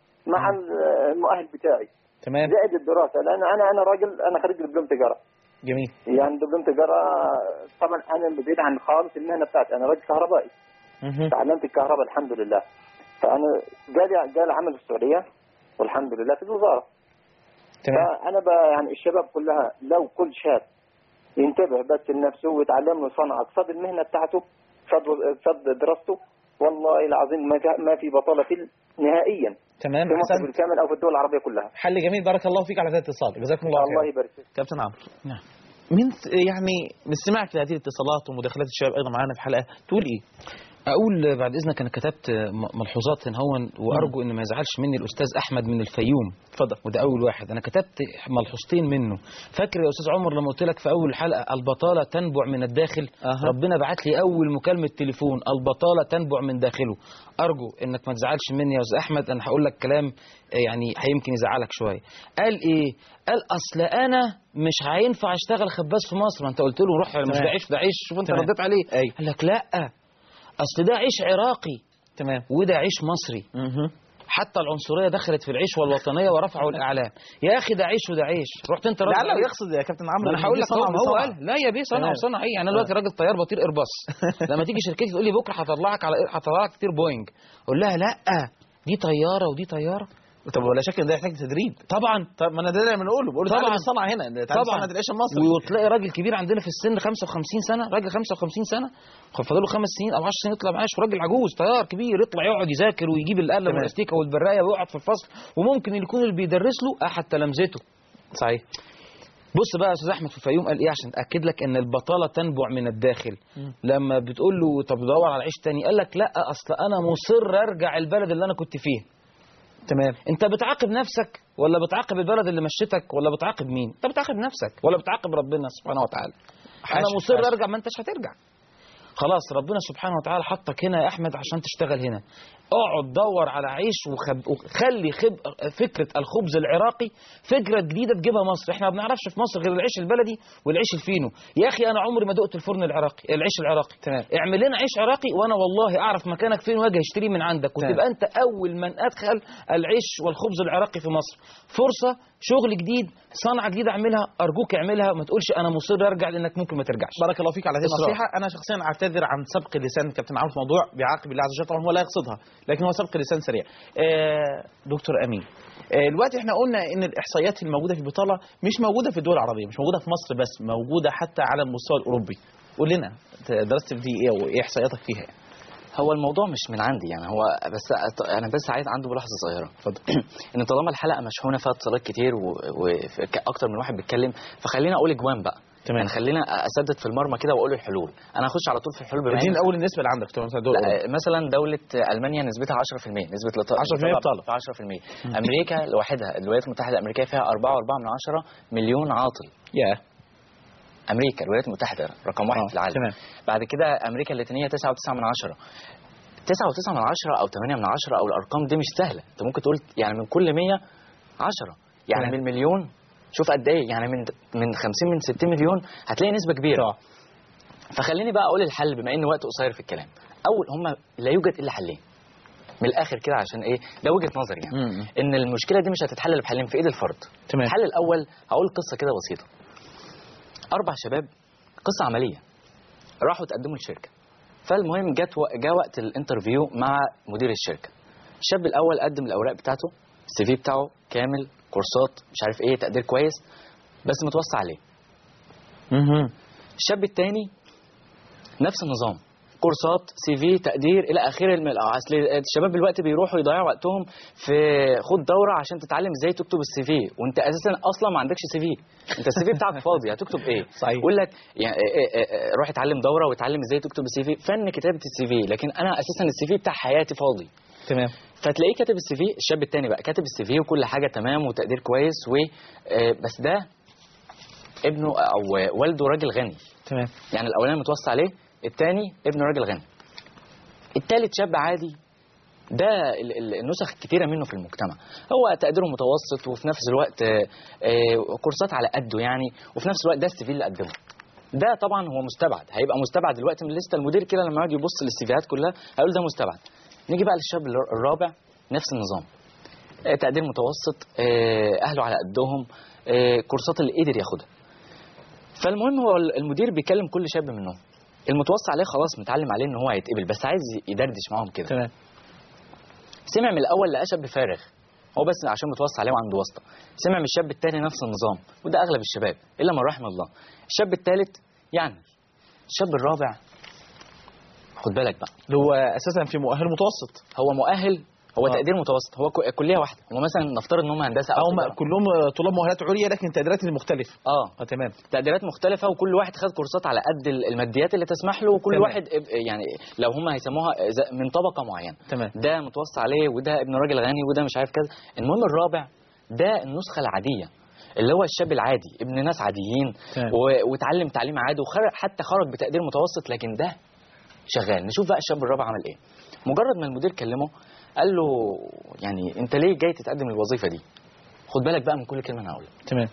مع ال- المؤهل بتاعي تمام زائد الدراسة لأن أنا أنا راجل أنا خريج دبلوم تجارة جميل يعني دبلوم تجارة طبعا أنا بعيد عن خالص المهنة بتاعتي أنا راجل كهربائي مهم. تعلمت الكهرباء الحمد لله فانا جالي جالي عمل في السعوديه والحمد لله في الوزاره تمام فانا بقى يعني الشباب كلها لو كل شاب ينتبه بس لنفسه ويتعلم له صنعه قصاد المهنه بتاعته قصاد قصاد دراسته والله العظيم ما في- ما في بطاله في ال- نهائيا تمام في مصر احسنت بالكامل او في الدول العربيه كلها حل جميل بارك الله فيك على هذا الاتصال جزاكم الله الله خيرا يبارك فيك كابتن عمرو نعم من يعني من سماعك لهذه الاتصالات ومداخلات الشباب ايضا معانا في الحلقه تقول ايه؟ اقول بعد اذنك انا كتبت م- ملحوظات هون وارجو ان ما يزعلش مني الاستاذ احمد من الفيوم اتفضل وده اول واحد انا كتبت ملحوظتين منه فاكر يا استاذ عمر لما قلت لك في اول حلقه البطاله تنبع من الداخل أها. ربنا بعت لي اول مكالمه تليفون البطاله تنبع من داخله ارجو انك ما تزعلش مني يا استاذ احمد انا هقول لك كلام آه، يعني هيمكن يزعلك شويه قال ايه قال اصل انا مش هينفع اشتغل خباز في مصر ما انت قلت له روح مش تمام. ده عيش ده عيش شوف انت تمام. رديت عليه أيوة. قال لك لا اصل ده عيش عراقي تمام وده عيش مصري مهم. حتى العنصريه دخلت في العيش والوطنيه ورفعوا الاعلام يا اخي ده عيش وده عيش رحت انت راجل لعله قال- يقصد يا كابتن عمرو ما انا إن هقول دي لك صنعة هو ما هو بصنعة. قال لا يا بيه صنع تمام. وصنع ايه يعني انا دلوقتي راجل طيار بطير ايرباص لما تيجي شركتي تقول لي بكره هطلعك على هطلعك كتير بوينج اقول لها لا دي طياره ودي طياره طب ولا شك ان ده يحتاج تدريب طبعا طب ما انا ده اللي بنقوله بقول طبعا. طبعا الصنعه هنا تعالى طبعا صنعه العيش المصري وتلاقي راجل كبير عندنا في السن 55 سنه راجل 55 سنه فاضل له خمس سنين او 10 سنين يطلع معاش وراجل عجوز طيار كبير يطلع يقعد يذاكر ويجيب القلم تمام. والاستيكه والبرايه ويقعد في الفصل وممكن يكون اللي بيدرس له احد تلامذته صحيح بص بقى يا استاذ احمد في الفيوم قال ايه عشان اتاكد لك ان البطاله تنبع من الداخل لما بتقول له طب دور على عيش تاني قال لك لا اصل انا مصر ارجع البلد اللي انا كنت فيه تمام انت بتعاقب نفسك ولا بتعاقب البلد اللي مشيتك ولا بتعاقب مين انت بتعاقب نفسك ولا بتعاقب ربنا سبحانه وتعالى انا حاشا- مصر حاشا. ارجع ما انتش هترجع خلاص ربنا سبحانه وتعالى حطك هنا يا احمد عشان تشتغل هنا اقعد دور على عيش وخب... وخلي خب... فكره الخبز العراقي فكره جديده تجيبها مصر احنا ما بنعرفش في مصر غير العيش البلدي والعيش الفينو يا اخي انا عمري ما دقت الفرن العراقي العيش العراقي تمام. اعمل لنا عيش عراقي وانا والله اعرف مكانك فين واجي اشتريه من عندك تمام. وتبقى انت اول من ادخل العيش والخبز العراقي في مصر فرصه شغل جديد صنعه جديده اعملها ارجوك اعملها ما تقولش انا مصر ارجع لانك ممكن ما ترجعش بارك الله فيك على هذه إصرار. النصيحة أنا شخصيا أعتذر عن سبق اللسان كابتن عمرو في موضوع بيعاقب الله عز وجل طبعا هو لا يقصدها لكن هو سبق لسان سريع آه دكتور أمين آه دلوقتي احنا قلنا ان الاحصائيات الموجوده في البطاله مش موجوده في الدول العربيه مش موجوده في مصر بس موجوده حتى على المستوى الاوروبي قول لنا أنت درست في دي ايه وايه احصائياتك فيها يعني. هو الموضوع مش من عندي يعني هو بس انا بس عايز عنده ملاحظه صغيره اتفضل ان طالما الحلقه مشحونه فيها اتصالات كتير واكتر من واحد بيتكلم فخلينا اقول اجوان بقى تمام. يعني خلينا اسدد في المرمى كده واقول الحلول انا هخش على طول في الحلول بما اديني إن- الاول النسبه اللي عندك تمام مثلا دول أوروبا. لا مثلا دولة ألمانيا نسبتها 10% نسبة الإطلاق 10% بطالة. 10% أمريكا لوحدها الولايات المتحدة الأمريكية فيها 4.4 من عشرة مليون عاطل يا أمريكا الولايات المتحدة رقم واحد آه، في العالم تمام. بعد كده أمريكا اللاتينية 9.9 من عشرة 9.9 من عشرة أو 8 من عشرة أو الأرقام دي مش سهلة أنت ممكن تقول يعني من كل 100 10 يعني تمام. من مليون شوف قد إيه يعني من من 50 من 60 مليون هتلاقي نسبة كبيرة طبعا. فخليني بقى اقول الحل بما ان وقت قصير في الكلام اول هم لا يوجد الا حلين من الاخر كده عشان ايه ده وجهه نظري يعني مم. ان المشكله دي مش هتتحل الا بحلين في ايد الفرد تمام. الحل الاول هقول قصه كده بسيطه اربع شباب قصه عمليه راحوا تقدموا لشركه فالمهم جت و... جاء وقت الانترفيو مع مدير الشركه الشاب الاول قدم الاوراق بتاعته السي في بتاعه كامل كورسات مش عارف ايه تقدير كويس بس متوصى عليه مهم. الشاب التاني نفس النظام كورسات سي في تقدير الى اخره الم- اصل الشباب دلوقتي بيروحوا يضيعوا وقتهم في خد دوره عشان تتعلم ازاي تكتب السي في وانت اساسا اصلا ما عندكش سي في انت السي في بتاعك فاضي هتكتب ايه صحيح. يقول لك يعني إيه إيه إيه روح اتعلم دوره واتعلم ازاي تكتب السي في فن كتابه السي في لكن انا اساسا السي في بتاع حياتي فاضي تمام فتلاقيه كاتب السي في الشاب التاني بقى كاتب السي في وكل حاجه تمام وتقدير كويس و آه، بس ده ابنه او والده راجل غني تمام يعني الاولاني متوصى عليه الثاني ابنه راجل غني الثالث شاب عادي ده ال- ال- النسخ الكتيرة منه في المجتمع هو تقديره متوسط وفي نفس الوقت آه، آه، كورسات على قده يعني وفي نفس الوقت ده السي في اللي قدمه ده طبعا هو مستبعد هيبقى مستبعد دلوقتي من لسه المدير كده لما يقعد يبص للسيفيهات كلها هيقول ده مستبعد نيجي بقى للشاب الر- الرابع نفس النظام آه، تقدير متوسط آه، اهله على قدهم آه، كورسات اللي قدر ياخدها فالمهم هو المدير بيكلم كل شاب منهم المتوصى عليه خلاص متعلم عليه ان هو هيتقبل بس عايز يدردش معاهم كده تمام سمع من الاول لقى شاب فارغ هو بس عشان متوصى عليه وعنده واسطه سمع من الشاب الثاني نفس النظام وده اغلب الشباب الا من رحم الله الشاب الثالث يعني الشاب الرابع خد بالك بقى اللي هو اساسا في مؤهل متوسط هو مؤهل هو آه. تقدير متوسط هو كو- كليه واحده هو مثلا نفترض ان هم هندسه او هم تجارة. كلهم طلاب مؤهلات عليا لكن تقديرات مختلفه اه اه تمام تقديرات مختلفة وكل واحد خد كورسات على قد ال- الماديات اللي تسمح له وكل تمام. واحد اب- يعني لو هم هيسموها ز- من طبقة معينة تمام ده متوصى عليه وده ابن راجل غني وده مش عارف كذا المهم الرابع ده النسخة العادية اللي هو الشاب العادي ابن ناس عاديين تمام. و- واتعلم تعليم عادي وحتى خرج بتقدير متوسط لكن ده شغال نشوف بقى الشاب الرابع عمل ايه مجرد ما المدير كلمه قال له يعني انت ليه جاي تتقدم الوظيفة دي خد بالك بقى من كل كلمة انا هقولها تمام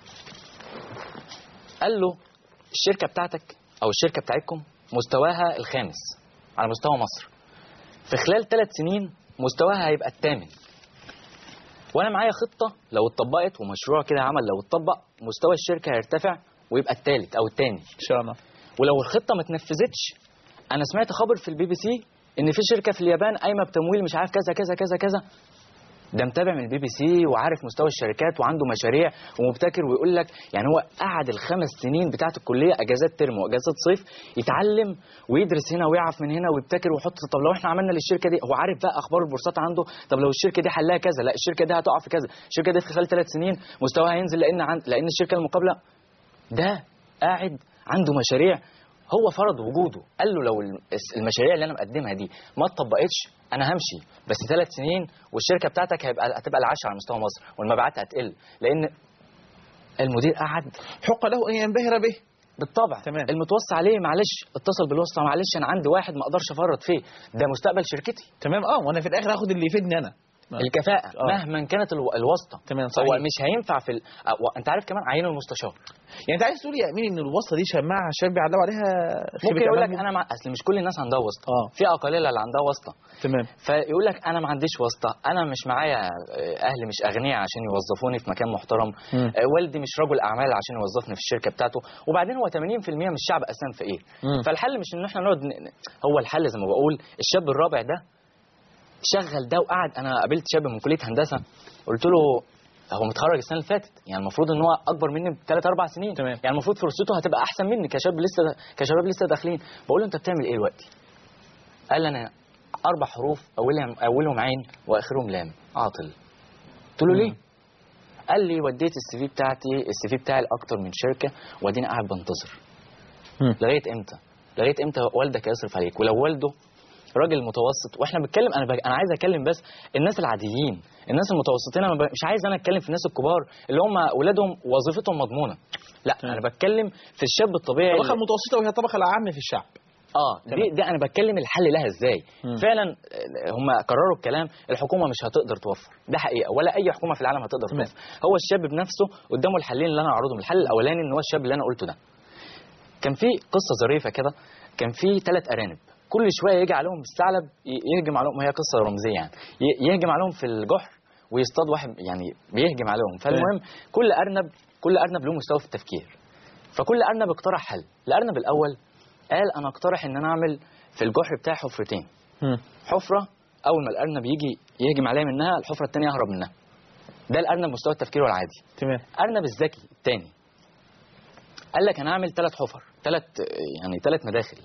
قال له الشركة بتاعتك أو الشركة بتاعتكم مستواها الخامس على مستوى مصر في خلال ثلاث سنين مستواها هيبقى الثامن وأنا معايا خطة لو اتطبقت ومشروع كده عمل لو اتطبق مستوى الشركة هيرتفع ويبقى الثالث أو الثاني ان شاء الله ولو الخطة ما اتنفذتش أنا سمعت خبر في البي بي سي إن في شركة في اليابان قايمة بتمويل مش عارف كذا كذا كذا كذا ده متابع من البي بي سي وعارف مستوى الشركات وعنده مشاريع ومبتكر ويقول لك يعني هو قعد الخمس سنين بتاعه الكليه اجازات ترم واجازات صيف يتعلم ويدرس هنا ويعرف من هنا ويبتكر ويحط طب لو احنا عملنا للشركه دي هو عارف بقى اخبار البورصات عنده طب لو الشركه دي حلها كذا لا الشركه دي هتقع في كذا الشركه دي في خلال ثلاث سنين مستواها هينزل لان عن... لان الشركه المقابله ده قاعد عنده مشاريع هو فرض وجوده قال له لو الم- المشاريع اللي انا مقدمها دي ما اتطبقتش انا همشي بس ثلاث سنين والشركه بتاعتك هيبقى هتبقى العاشره على مستوى مصر والمبيعات هتقل لان المدير قعد حق له ان ينبهر به بالطبع تمام. المتوصي عليه معلش اتصل بالواسطه معلش انا عندي واحد ما اقدرش افرط فيه ده مستقبل شركتي تمام اه وانا في الاخر هاخد اللي يفيدني انا الكفاءه آه. مهما كانت الو- الواسطه تمام هو صحيح مش هينفع في ال... أو- انت عارف كمان عينه المستشار يعني انت عايز تقول يا امين ان الواسطه دي شماعه الشباب بيعلقوا عليها خيبة ممكن يقول لك أمل؟ انا مع... اصل مش كل الناس عندها واسطه اه في اقاليل اللي عندها واسطه تمام فيقول لك انا ما عنديش واسطه انا مش معايا آه، اهلي مش اغنياء عشان يوظفوني في مكان محترم مم. آه، والدي مش رجل اعمال عشان يوظفني في الشركه بتاعته وبعدين هو 80% من الشعب اساسا فقير مم. فالحل مش ان احنا نقعد ن- هو الحل زي ما بقول الشاب الرابع ده شغل ده وقعد انا قابلت شاب من كليه هندسه قلت له هو متخرج السنه اللي فاتت يعني المفروض ان هو اكبر مني بثلاث اربع سنين تمام. يعني المفروض فرصته هتبقى احسن مني كشاب لسه كشباب لسه داخلين بقول له انت بتعمل ايه دلوقتي قال لي انا اربع حروف اولهم اولهم عين واخرهم لام عاطل قلت له ليه قال لي وديت السي في بتاعتي السي في بتاعي لاكتر من شركه واديني قاعد بنتظر مم. لغايه امتى لغايه امتى والدك هيصرف عليك ولو والده راجل متوسط واحنا بنتكلم انا بج... انا عايز اتكلم بس الناس العاديين الناس المتوسطين انا ب... مش عايز انا اتكلم في الناس الكبار اللي هم اولادهم وظيفتهم مضمونه لا تمام. انا بتكلم في الشاب الطبيعي الطبقه اللي- المتوسطه وهي الطبقه الاعم في الشعب اه تمام. دي, دي انا بتكلم الحل لها ازاي مم. فعلا آه، هم قرروا الكلام الحكومه مش هتقدر توفر ده حقيقه ولا اي حكومه في العالم هتقدر تمام. توفر هو الشاب بنفسه قدامه الحلين اللي انا اعرضهم الحل الاولاني ان هو الشاب اللي انا قلته ده كان في قصه ظريفه كده كان في ثلاث ارانب كل شويه يجي عليهم بالثعلب ي- يهجم عليهم هي قصه رمزيه يعني ي- يهجم عليهم في الجحر ويصطاد واحد يعني بيهجم عليهم فالمهم كل ارنب كل ارنب له مستوى في التفكير فكل ارنب اقترح حل الارنب الاول قال انا اقترح ان انا اعمل في الجحر بتاعي حفرتين مم. حفره اول ما الارنب يجي يهجم عليا منها الحفره الثانيه اهرب منها ده الارنب مستوى التفكير العادي تمام ارنب الذكي الثاني قال لك انا هعمل ثلاث حفر ثلاث يعني ثلاث مداخل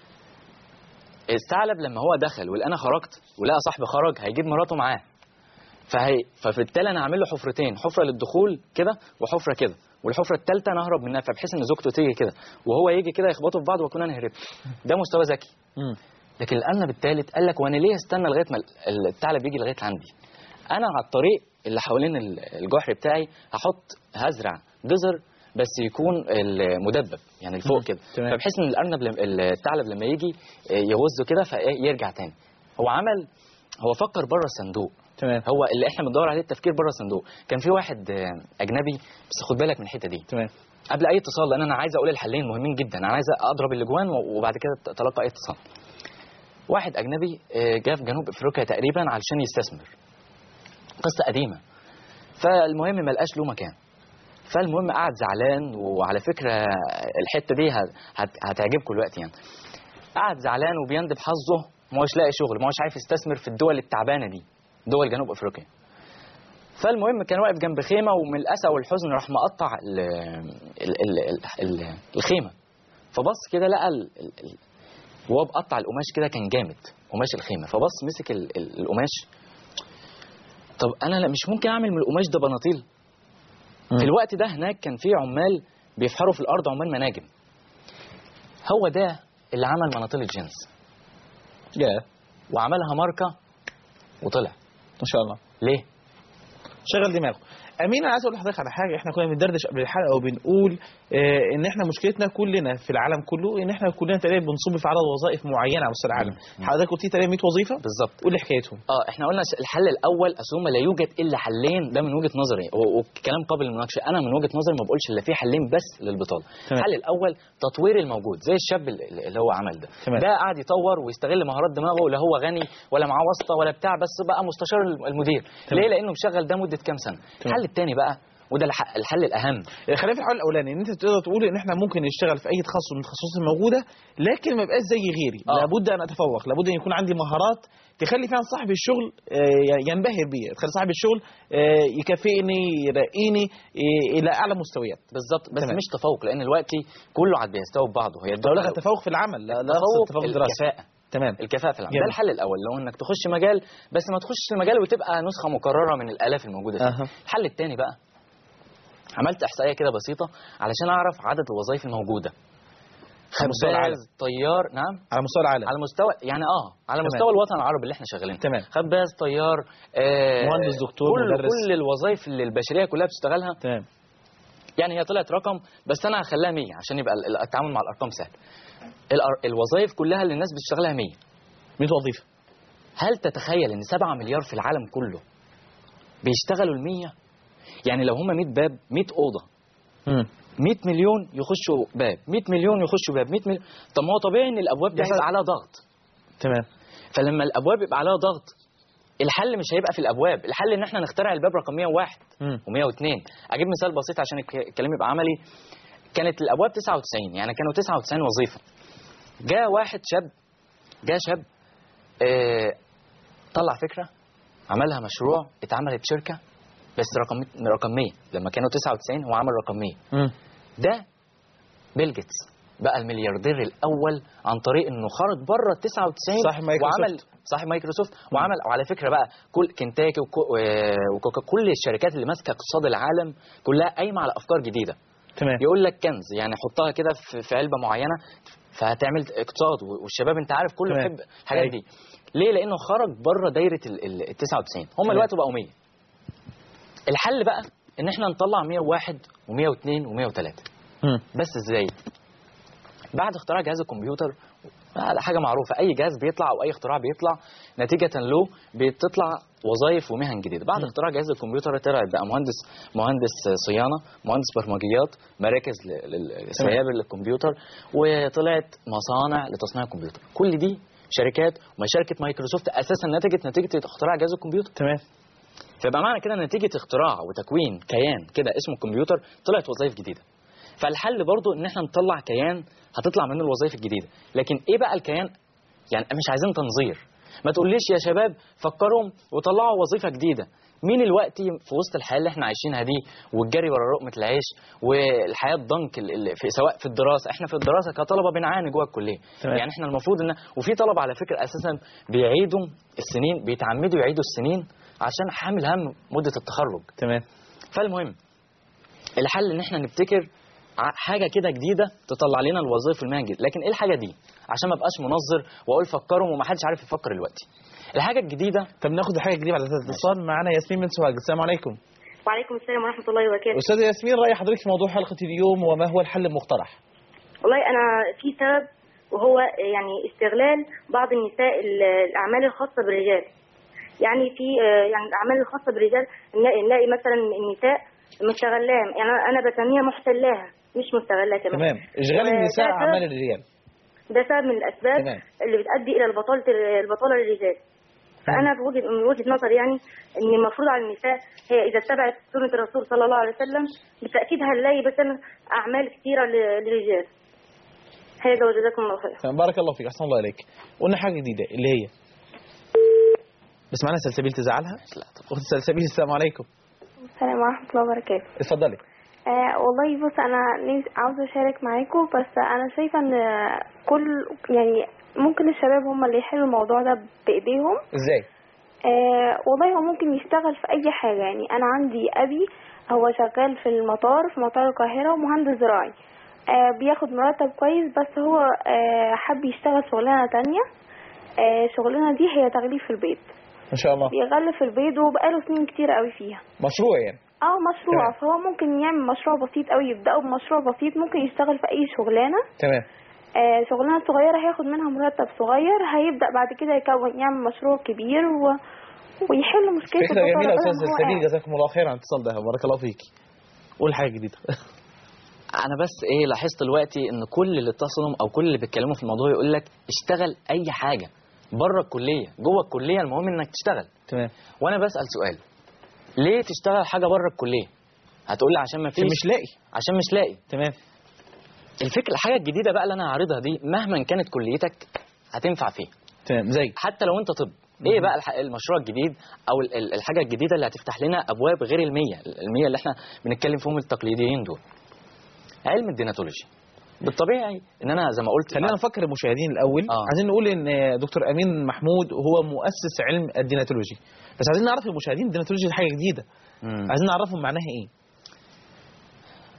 الثعلب لما هو دخل ولقى انا خرجت ولقى صاحبي خرج هيجيب مراته معاه فهي فبالتالي انا هعمل له حفرتين حفره للدخول كده وحفره كده والحفره الثالثه انا اهرب منها فبحيث ان زوجته تيجي كده وهو يجي كده يخبطوا في بعض واكون انا هربت ده مستوى ذكي مم. لكن الارنب الثالث قال لك وانا ليه استنى لغايه ما ال- الثعلب يجي لغايه عندي انا على الطريق اللي حوالين ال- الجحر بتاعي هحط هزرع جزر بس يكون المدبب يعني لفوق مم. كده تمام. فبحيث ان الارنب لم- الثعلب لما يجي يغزه كده فيرجع تاني هو عمل هو فكر بره الصندوق تمام هو اللي احنا بندور عليه التفكير بره الصندوق كان في واحد آه، اجنبي بس خد بالك من الحته دي تمام قبل اي اتصال لان انا عايز اقول الحلين مهمين جدا انا عايز اضرب الاجوان و- وبعد كده تلقى اي اتصال واحد اجنبي آه، جه في جنوب افريقيا تقريبا علشان يستثمر قصه قديمه فالمهم ما لقاش له مكان فالمهم قعد زعلان وعلى فكره الحته دي هت- هت- هتعجبكم دلوقتي يعني قعد زعلان وبيندب حظه ما هوش لاقي شغل ما هوش عارف يستثمر في الدول التعبانه دي دول جنوب افريقيا فالمهم كان واقف جنب خيمه ومن الاسى والحزن راح مقطع ال ال ال ال ال الخيمه فبص كده لقى ال ال ال وهو بقطع القماش كده كان جامد قماش الخيمه فبص مسك ال ال القماش طب انا لا مش ممكن اعمل من القماش ده بناطيل في الوقت ده هناك كان في عمال بيفحروا في الارض عمال مناجم هو ده اللي عمل مناطيل الجنس يا وعملها ماركه وطلع ما شاء الله ليه شغل دماغه امين انا عايز اقول لحضرتك على حاجه احنا كنا بندردش قبل الحلقه وبنقول آه ان احنا مشكلتنا كلنا في العالم كله ان احنا كلنا تقريبا بنصب في عدد وظائف معينه على مستوى العالم حضرتك قلت لي تقريبا 100 وظيفه بالظبط قول لي حكايتهم اه احنا قلنا الحل الاول اصل هم لا يوجد الا حلين ده من وجهه نظري و- وكلام قابل للمناقشه انا من وجهه نظري ما بقولش الا في حلين بس للبطاله تمام. الحل الاول تطوير الموجود زي الشاب اللي اللي هو عمل ده تمام. ده قاعد يطور ويستغل مهارات دماغه لا هو غني ولا معاه واسطه ولا بتاع بس بقى مستشار المدير تمام. ليه لانه مشغل ده مده كام سنه الحل الثاني بقى وده الح- الحل الاهم خلينا في الحل الاولاني ان انت تقدر تقول ان احنا ممكن نشتغل في اي تخصص من التخصصات الموجوده لكن ما يبقاش زي غيري آه. لابد ان اتفوق لابد ان يكون عندي مهارات تخلي فعلا صاحب الشغل آه، ينبهر بي تخلي صاحب الشغل آه، يكافئني يرقيني آه، الى اعلى مستويات بالظبط بس تمام. مش تفوق لان دلوقتي كله عاد بيستوي ببعضه هي لو لغى التفوق في العمل لا لا أقصد التفوق في الدراسه الكفاءه تمام الكفاءة في العمل جميل. ده الحل الأول لو إنك تخش مجال بس ما تخش المجال وتبقى نسخة مكررة من الآلاف الموجودة فيه أها. الحل الثاني بقى عملت إحصائية كده بسيطة علشان أعرف عدد الوظائف الموجودة مستوى العالم. خباز طيار نعم على مستوى العالم على مستوى يعني اه على تمام. مستوى الوطن العربي اللي احنا شغالين تمام. خباز طيار آه مهندس، دكتور، كل مدرس. كل الوظائف اللي البشريه كلها بتشتغلها تمام يعني هي طلعت رقم بس انا هخليها 100 عشان يبقى ال- التعامل مع الارقام سهل الأر- الوظائف كلها اللي الناس بتشتغلها 100 100 وظيفه هل تتخيل ان 7 مليار في العالم كله بيشتغلوا ال 100 يعني لو هم 100 باب 100 اوضه مم. 100 مليون يخشوا باب 100 مليون يخشوا باب 100 مليون طب ما هو طبيعي ان الابواب دي يحصل- هيبقى عليها ضغط تمام فلما الابواب يبقى عليها ضغط الحل مش هيبقى في الابواب الحل ان احنا نخترع الباب رقم 101 مم. و102 اجيب مثال بسيط عشان الك- الكلام يبقى عملي كانت الابواب 99 يعني كانوا 99 وظيفه جاء واحد شاب جاء شاب آه طلع فكره عملها مشروع اتعملت شركه بس رقم رقم 100 لما كانوا 99 هو عمل رقم 100 مم. ده بيل جيتس بقى الملياردير الاول عن طريق انه خرج بره ال 99 صاحب مايكروسوفت. وعمل صاحب مايكروسوفت وعمل وعلى فكره بقى كل كنتاكي وكو- و- وكوكا كل الشركات اللي ماسكه اقتصاد العالم كلها قايمه على افكار جديده تمام يقول لك كنز يعني حطها كده في في علبه معينه فهتعمل اقتصاد والشباب انت عارف كله تمام. بيحب الحاجات أيوة. دي ليه لانه خرج بره دايره ال ال- ال 99 هم تمام. دلوقتي بقوا 100 الحل بقى ان احنا نطلع 101 و102 و103 مم. بس ازاي بعد اختراع جهاز الكمبيوتر على حاجه معروفه اي جهاز بيطلع او اي اختراع بيطلع نتيجه له بتطلع وظائف ومهن جديده بعد اختراع جهاز الكمبيوتر طلع بقى مهندس مهندس صيانه مهندس برمجيات مراكز للسياب للكمبيوتر وطلعت مصانع لتصنيع الكمبيوتر كل دي شركات وما شركه مايكروسوفت اساسا نتجت نتيجه اختراع جهاز الكمبيوتر تمام فيبقى معنى كده نتيجه اختراع وتكوين كيان كده اسمه الكمبيوتر طلعت وظائف جديده فالحل برضو ان احنا نطلع كيان هتطلع منه الوظائف الجديده لكن ايه بقى الكيان يعني مش عايزين تنظير ما تقوليش يا شباب فكروا وطلعوا وظيفه جديده مين الوقت في وسط الحياه اللي احنا عايشينها دي والجري ورا لقمه العيش والحياه الضنك ال- ال- في سواء في الدراسه احنا في الدراسه كطلبه بنعاني جوه الكليه تمام. يعني احنا المفروض ان وفي طلبه على فكره اساسا بيعيدوا السنين بيتعمدوا يعيدوا السنين عشان حامل هم مده التخرج تمام فالمهم الحل ان احنا نبتكر ع- حاجه كده جديده تطلع لنا الوظائف والمهن الجديده لكن ايه الحاجه دي عشان ما ابقاش منظر واقول فكروا وما حدش عارف يفكر دلوقتي الحاجه الجديده طب ناخد حاجه جديده على اساس الاتصال معانا ياسمين من سوهاج السلام عليكم وعليكم السلام ورحمة الله وبركاته استاذه ياسمين راي حضرتك في موضوع حلقه اليوم وما هو الحل المقترح والله أنا في سبب وهو يعني استغلال بعض النساء ال- الأعمال الخاصة بالرجال يعني في آه، يعني الأعمال الخاصة بالرجال نلاقي, نلاقي مثلا النساء مستغلاها يعني أنا- أنا بسميها محتلاها مش مستغلاها كمان تمام اشغال آه، النساء ده سبب- اعمال الرجال ده سبب من الأسباب تمام. اللي بتؤدي إلى البطالة البطالة للرجال فأنا في وجهة من وجهة نظري يعني إن المفروض على النساء هي إذا اتبعت سنة الرسول صلى الله عليه وسلم بالتأكيد هنلاقي مثلا أعمال كثيرة ل- للرجال هذا وجزاكم الله خير تمام بارك الله فيك احسن الله اليك قلنا حاجه جديده اللي هي بس معانا سلسبيل تزعلها اخت سلسبيل السلام عليكم السلام ورحمة الله وبركاته اتفضلي آه والله بص أنا نفس- عاوزة أشارك معاكم بس أنا شايفة إن كل يعني ممكن الشباب هم اللي يحلوا الموضوع ده بإيديهم ازاي آه والله هو ممكن يشتغل في أي حاجة يعني أنا عندي أبي هو شغال في المطار في مطار القاهرة ومهندس زراعي آه بياخد مرتب كويس بس هو آه حب يشتغل شغلانة تانية آه شغلانة دي هي تغليف في البيت ما شاء الله بيغلف البيض وبقاله سنين كتير قوي فيها مشروع يعني اه مشروع تمام. فهو ممكن يعمل مشروع بسيط قوي يبدأه بمشروع بسيط ممكن يشتغل في اي شغلانة تمام آه شغلانة صغيرة هياخد منها مرتب صغير هيبدأ بعد كده يكون يعمل مشروع كبير و... ويحل مشكلة فكره البطالة جميله يا بدل استاذ ما هو سلسبيل قاعد. جزاكم الله خير على الاتصال ده بارك الله فيك قول حاجه جديده انا بس ايه لاحظت دلوقتي ان كل اللي اتصلوا او كل اللي بيتكلموا في الموضوع يقول لك اشتغل اي حاجه بره الكليه جوه الكليه المهم انك تشتغل تمام وانا بسال سؤال ليه تشتغل حاجه بره الكليه هتقول لي عشان ما فيش عشان مش لاقي عشان مش لاقي تمام الفكره الحاجه الجديده بقى اللي انا هعرضها دي مهما كانت كليتك هتنفع فيه تمام زي حتى لو انت طب ايه بقى الح- المشروع الجديد او ال- ال- الحاجه الجديده اللي هتفتح لنا ابواب غير المية المية اللي احنا بنتكلم فيهم التقليديين دول علم الديناتولوجي بالطبيعي ان انا زي ما قلت خلينا نفكر المشاهدين الاول آه. عايزين نقول ان دكتور امين محمود هو مؤسس علم الديناتولوجي بس عايزين نعرف المشاهدين الديناتولوجي دي حاجه جديده مم. عايزين نعرفهم معناها ايه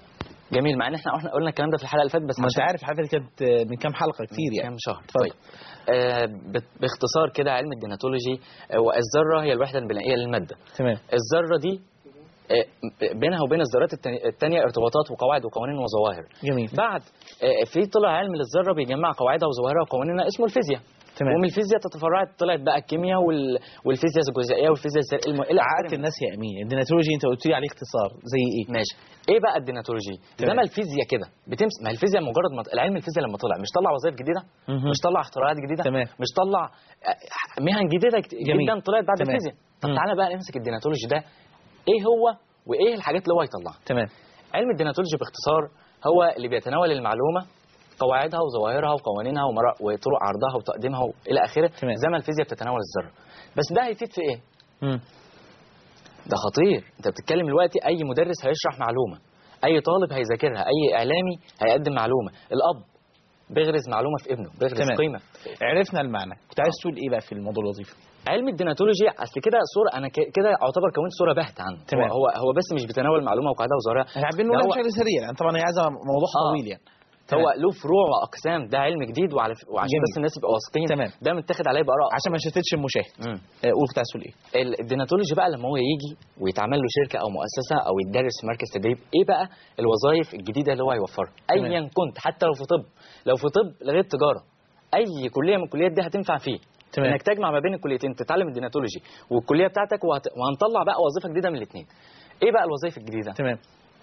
جميل مع ان احنا احنا قلنا الكلام ده في الحلقه اللي فاتت بس ما انت عشان- عارف الحلقه كانت من كام حلقه كتير يعني كام شهر طيب آه بت- باختصار كده علم الديناتولوجي آه، والذره هي الوحده البنائيه للماده تمام الذره دي آه، بينها وبين الذرات التاني- التانية ارتباطات وقواعد وقوانين وظواهر جميل بعد آه، في طلع علم للذره بيجمع قواعدها وظواهرها وقوانينها اسمه الفيزياء تمام. ومن الفيزياء تتفرعت طلعت بقى الكيمياء وال... والفيزياء الجزيئيه والفيزياء السر... الم... الى عقدت الناس يا امين الديناتولوجي انت قلت لي عليه اختصار زي ايه ماشي ايه بقى الديناتولوجي زي تمام. ما الفيزياء كده بتمس ما هي الفيزياء مجرد ما العلم الفيزياء لما طلع مش طلع وظائف جديده مهم. مش طلع اختراعات جديده تمام. مش طلع آه، مهن جديده كت- جميل. جدا طلعت بعد تمام. الفيزياء طب مم. تعالى بقى نمسك الديناتولوجي ده ايه هو وايه الحاجات اللي هو هيطلعها تمام علم الديناتولوجي باختصار هو اللي بيتناول المعلومه قواعدها وظواهرها وقوانينها ومرا- وطرق عرضها وتقديمها والى اخره تمام. زي ما الفيزياء بتتناول الذره بس ده هيفيد في ايه مم. ده خطير انت بتتكلم دلوقتي اي مدرس هيشرح معلومه اي طالب هيذاكرها اي اعلامي هيقدم معلومه الاب بيغرز معلومه في ابنه بيغرز تمام. قيمه عرفنا المعنى كنت عايز تقول ايه بقى في الموضوع الوظيفي علم الديناتولوجي اصل كده صوره انا ك- كده اعتبر كونت صوره باهته عنه تمام. هو هو, هو بس مش بيتناول معلومه وقاعده وظاهرها احنا عارفين نقولها بشكل سريع يعني طبعا هي عايزه موضوع آه. طويل يعني هو تمام. له فروع واقسام ده علم جديد وعلى ف- وعشان جميل. بس الناس يبقوا واثقين تمام. ده متاخد عليه باراء عشان ما نشتتش المشاهد مم. آه، قول كنت عايز تقول ايه ال- الديناتولوجي بقى لما هو يجي ويتعمل له شركه او مؤسسه او يتدرس في مركز تدريب ايه بقى الوظائف الجديده اللي هو هيوفرها تمام. ايا كنت حتى لو في طب لو في طب لغايه تجاره اي كليه من الكليات دي هتنفع فيه تمام. انك تجمع ما بين الكليتين تتعلم الديناتولوجي والكليه بتاعتك وهت... وهنطلع بقى وظيفه جديده من الاثنين ايه بقى الوظائف الجديده تمام